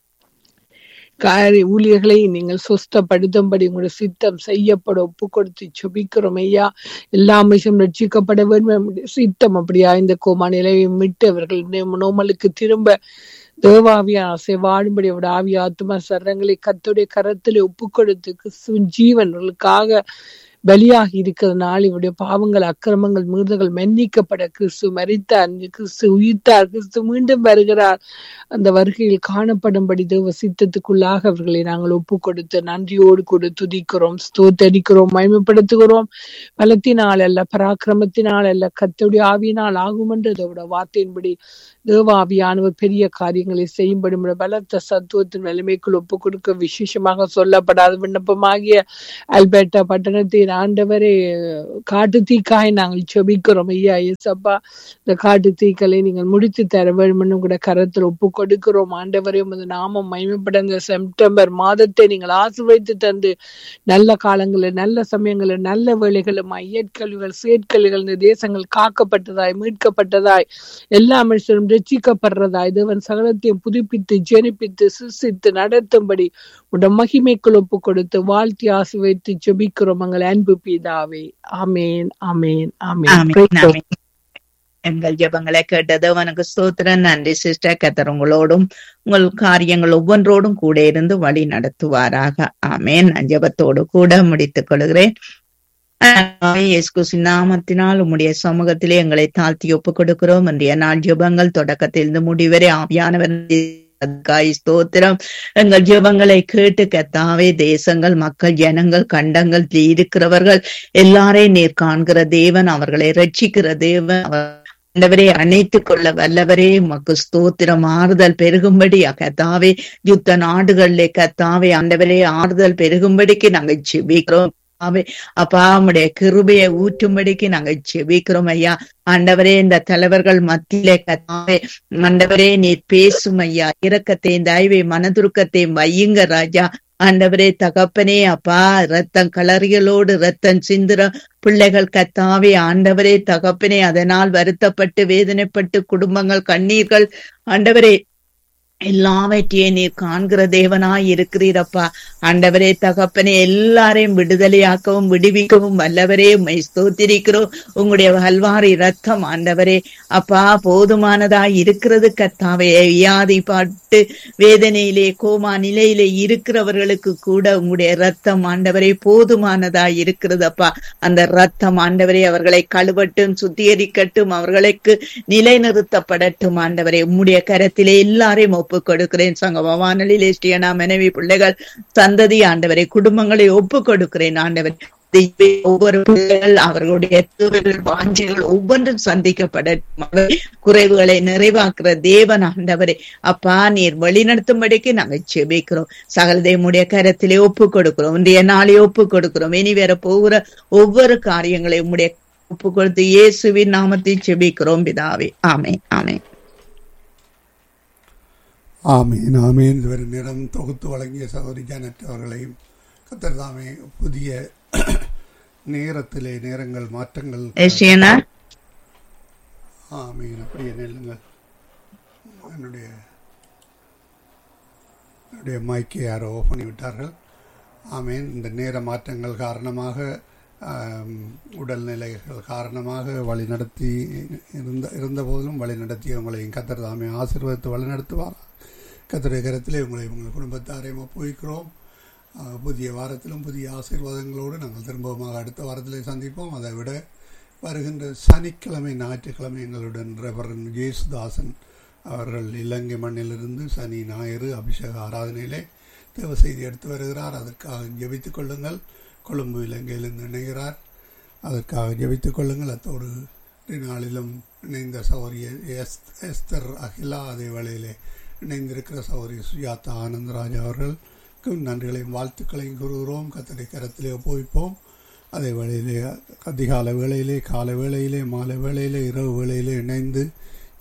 I: காரி ஊழியர்களை நீங்கள் சுஸ்தப்படுத்தும்படி உங்களுடைய சித்தம் செய்யப்பட ஒப்பு கொடுத்து செபிக்கிறோம் ஐயா எல்லா விஷயம் ரட்சிக்கப்பட வேண்டும் நம்முடைய சித்தம் அப்படியா இந்த கோமா நிலையை விட்டு அவர்கள் நோ- நோமலுக்கு திரும்ப தேவாவியா ஆசை வாழும்படி அவருடைய ஆவி ஆத்மா சரங்களை கத்துடைய கரத்திலே ஒப்பு கொடுத்து கிறிஸ்துவின் ஜீவன்களுக்காக பலியாகி இருக்கிறதுனால இவருடைய பாவங்கள் அக்கிரமங்கள் மீறுதல்கள் மன்னிக்கப்பட கிறிஸ்து மரித்தார் கிறிஸ்து உயிர்த்தார் கிறிஸ்து மீண்டும் வருகிறார் அந்த வருகையில் காணப்படும்படி தேவ சித்தத்துக்குள்ளாக அவர்களை நாங்கள் ஒப்பு கொடுத்து நன்றியோடு கூட துதிக்கிறோம் ஸ்தோத்தரிக்கிறோம் மகிமைப்படுத்துகிறோம் பலத்தினால் அல்ல பராக்கிரமத்தினால் அல்ல கத்தோடைய ஆவியினால் ஆகும் என்று அதோட வார்த்தையின்படி தேவ ஆவியானவர் பெரிய காரியங்களை செய்யும்படி உம்முடைய பலத்த சத்துவத்தின் நிலைமைக்குள் ஒப்பு கொடுக்க விசேஷமாக சொல்லப்படாத விண்ணப்பமாகிய அல்பர்டா பட்டணத்தின் ஆண்டவரே காட்டு தீக்காய் நாங்கள் செபிக்கிறோம் ஐயா ஏசப்பா இந்த காட்டு தீக்களை நீங்கள் முடித்து தர வேண்டும் கூட கரத்தில் ஒப்பு கொடுக்கிறோம் ஆண்டவரே உமது நாமம் மகிமைப்பட இந்த செப்டம்பர் மாதத்தை நீங்கள் ஆசிர்வதித்து தந்து நல்ல காலங்களில் நல்ல சமயங்களில் நல்ல வேலைகளும் ஐயற்கல்விகள் செயற்கல்விகள் இந்த தேசங்கள் காக்கப்பட்டதாய் மீட்கப்பட்டதாய் எல்லா மனுஷரும் ரட்சிக்கப்படுறதாய் தேவன் சகலத்தையும் புதுப்பித்து ஜெனிப்பித்து சிருஷ்டித்து நடத்தும்படி உடைய மகிமைக்குள் ஒப்பு கொடுத்து வாழ்த்தி ஆசிர்வதித்து ஜெபிக்கிறோம் எங்கள் அன்பு பிதாவே ஆமேன் ஆமேன் ஆமேன்
A: ஆமென்,
I: Praise the
A: ஆமென். எங்கள் ஜெபங்களை கேட்டது உனக்கு ஸ்தோத்திரம் நன்றி சிஸ்டர் கத்தர் உங்களோடும் உங்கள் காரியங்கள் ஒவ்வொன்றோடும் கூட இருந்து வழி நடத்துவாராக ஆமென் நான் ஜெபத்தோடு கூட முடித்துக் கொள்கிறேன் ஆமென். இயேசு கிறிஸ்துவின் நாமத்தினால் உம்முடைய சமூகத்திலே எங்களை தாழ்த்தி ஒப்புக் கொடுக்கிறோம் இன்றைய நாள் ஜெபங்கள் தொடக்கத்திலிருந்து முடிவரை ஆவியானவர் அதுக்காய் ஸ்தோத்திரம் எங்கள் ஜெபங்களை கேட்டு கத்தாவே தேசங்கள் மக்கள் ஜனங்கள் கண்டங்கள் இருக்கிறவர்கள் எல்லாரையும் நீர் காண்கிற தேவன் அவர்களை ரட்சிக்கிற தேவன் அவர் ஆண்டவரே அணைத்துக் கொள்ள வல்லவரே மக்கு ஸ்தோத்திரம் ஆறுதல் பெருகும்படி கத்தாவே யுத்த நாடுகளிலே கத்தாவே ஆண்டவரே ஆறுதல் பெருகும்படிக்கு நாங்கள் செபிக்கிறோம் கர்த்தாவே, அப்பா உம்முடைய கிருபையை ஊற்றும்படிக்கு நாங்க செபிக்கிறோம் ஐயா ஆண்டவரே இந்த தலைவர்கள் மத்தியிலே கத்தாவே ஆண்டவரே நீர் பேசும் ஐயா இரக்கத்தையும் தயவை மனதுருக்கத்தையும் வையுங்க ராஜா ஆண்டவரே தகப்பனே அப்பா ரத்தம் கலரிகளோடு ரத்தம் சிந்துற பிள்ளைகள் கத்தாவே ஆண்டவரே தகப்பனே அதனால் வருத்தப்பட்டு வேதனைப்பட்டு குடும்பங்கள் கண்ணீர்கள் ஆண்டவரே எல்லாவற்றையும் நீர் காண்கிற தேவனாய் இருக்கிறீரப்பா ஆண்டவரே தகப்பனே எல்லாரையும் விடுதலையாக்கவும் விடுவிக்கவும் வல்லவரே உம்மை ஸ்தோத்திரிக்கிறோம் உங்களுடைய கல்வாரி ரத்தம் ஆண்டவரே அப்பா போதுமானதாய் இருக்கிறது கத்தாவே வியாதிப்பட்டு வேதனையிலே கோமா நிலையிலே இருக்கிறவர்களுக்கு கூட உங்களுடைய ரத்தம் ஆண்டவரே போதுமானதாய் இருக்கிறதப்பா அந்த ரத்தம் ஆண்டவரே அவர்களை கழுவட்டும் சுத்திகரிக்கட்டும் அவர்களுக்கு நிலைநிறுத்தப்படட்டும் ஆண்டவரே உம்முடைய கரத்திலே எல்லாரையும் ஒப்புக் கொடுக்கிறேன் சங்கம வானொலியிலே ஸ்ரீயனா மனைவி பிள்ளைகள் சந்ததி ஆண்டவரை குடும்பங்களை ஒப்புக் கொடுக்கிறேன் ஆண்டவர் தெய்வமே, ஒவ்வொரு பிள்ளைகள் அவர்களுடைய தேவைகள் வாஞ்சிகள் ஒவ்வொன்றும் சந்திக்கப்படட்டும் அவர் குறைவுகளை நிறைவாக்குற தேவன் ஆண்டவரே அப்பா நீர் வழிநடத்தும்படிக்கு நாங்கள் செபிக்கிறோம் சகலதையுடைய கரத்திலே ஒப்பு கொடுக்கிறோம் இன்றைய நாளே ஒப்பு கொடுக்கிறோம் இனி வேற போகிற ஒவ்வொரு காரியங்களையும் உம்முடைய ஒப்பு கொடுத்து இயேசுவின் நாமத்தில் செபிக்கிறோம் பிதாவே ஆமே ஆமே
C: ஆமீன் ஆமீன் இதுவரை நேரம் தொகுத்து வழங்கிய சகோதரி ஜானட் அவர்களையும் கத்தர் தாமே புதிய நேரத்திலே நேரங்கள் மாற்றங்கள்
A: ஏசியனா
C: ஆமீன் அப்படியே நெல்லுங்கள் என்னுடைய என்னுடைய மைக்கை யாரோ ஓஃப் பண்ணி விட்டார்கள் ஆமீன் இந்த நேர மாற்றங்கள் காரணமாக ஆம், உடல்நிலைகள் காரணமாக வழி நடத்தி இருந்த இருந்த போதிலும் வழி நடத்திய உங்களையும் கத்தர் தாமே ஆசீர்வதித்து வழி நடத்துவார் கத்தருடைய கரத்திலே உங்களை உங்கள் குடும்பத்தாரையும் ஒப்புவிக்கிறோம் ஆ, புதிய வாரத்திலும் புதிய ஆசீர்வாதங்களோடு நாங்கள் திரும்பமாக அடுத்த வாரத்திலே சந்திப்போம் அதை விட வருகின்ற சனிக்கிழமை ஞாயிற்றுக்கிழமை எங்களுடன் ரெவரன் ஜேசுதாசன் அவர்கள் இலங்கை மண்ணிலிருந்து சனி ஞாயிறு அபிஷேக ஆராதனையிலே தேவ செய்தி எடுத்து வருகிறார் அதற்காக ஜெபித்துக் கொள்ளுங்கள் கொழும்பு இலங்கையிலிருந்து இணைகிறார் அதற்காக ஜெபித்துக் கொள்ளுங்கள் அத்தோடு நாளிலும் இணைந்த சௌரிய எஸ் எஸ்தர் அகிலா அதே வேளையிலே இணைந்திருக்கிற சௌரிய சுஜாதா ஆனந்தராஜ் அவர்களுக்கு நன்றிகளையும் வாழ்த்துக்களையும் கூறுகிறோம் கத்தடை கரத்திலே ஒப்புவிப்போம் அதே வேளையிலே அதிகாலை வேளையிலே காலை வேளையிலே மாலை வேளையிலே இரவு வேளையிலே இணைந்து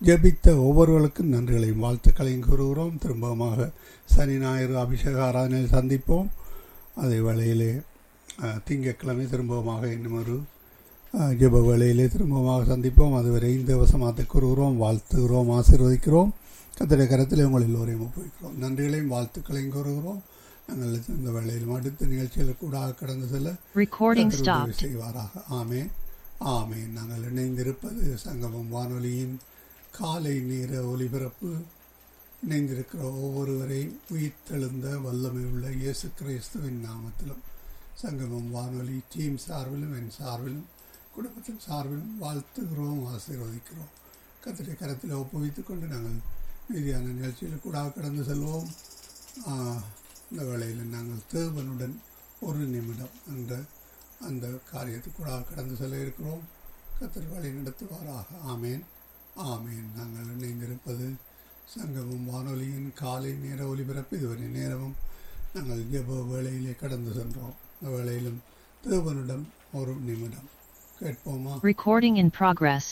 C: ஜெபித்த ஒவ்வொருவருக்கும் நன்றிகளையும் வாழ்த்துக்களையும் கூறுகிறோம் திரும்பமாக சனி ஞாயிறு அபிஷேக ஆராதனையில் சந்திப்போம் அதே வேளையிலே அஹ், திங்கட்கிழமை திரும்பமாக இன்னும் ஒரு அஹ், ஜெப வேளையிலே திரும்பமாக சந்திப்போம் அதுவரை இந்த வசமாத்தை கூறுகிறோம் வாழ்த்துகிறோம் ஆசீர்வதிக்கிறோம் கத்திரை கரத்தில் உங்கள் எல்லோரையும் ஒப்புவிக்கிறோம் நன்றிகளையும் வாழ்த்துக்களையும் கூறுகிறோம் நாங்கள் இந்த வேளையிலும் அடுத்த நிகழ்ச்சியில் கூட கடந்து செல்ல
J: Recording
C: கர்த்தர் உதவி
J: stopped.
C: செய்வாராக ஆமே ஆமே நாங்கள் இணைந்திருப்பது சங்கமம் வானொலியின் காலை நேர ஒலிபரப்பு இணைந்திருக்கிற ஒவ்வொருவரையும் உயிர்த்தெழுந்த வல்லமை உள்ள இயேசு கிறிஸ்துவின் நாமத்திலும் சங்கமம் வானொலி டீம் சார்பிலும் என் சார்பிலும் குடும்பத்தின் சார்பிலும் வாழ்த்துகிறோம் ஆசீர்வதிக்கிறோம் கத்திரை கரத்தில் ஒப்புவித்துக் கொண்டு நாங்கள் மீதியான நிகழ்ச்சியில் கூட கடந்து செல்வோம் ஆஹ், இந்த வேளையில் நாங்கள் தேவனுடன் ஒரு நிமிடம் என்ற அந்த காரியத்துக்கூட கடந்து செல்ல இருக்கிறோம் கத்தர் வழி நடத்துவாராக ஆமேன் ஆமேன் நாங்கள் இணைந்திருப்பது சங்கமும் வானொலியின் காலை நேர ஒலிபரப்பு இதுவரை நேரமும் நாங்கள் ஜெப வேளையிலே கடந்து சென்றோம் இந்த வேளையிலும் தேவனிடம் ஒரு நிமிடம் கேட்போமா
J: Recording in progress.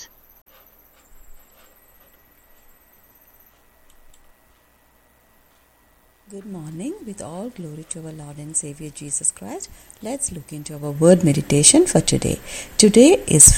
K: Good morning, with all glory to our Lord and Savior Jesus Christ. Let's look into our word meditation for today. Today is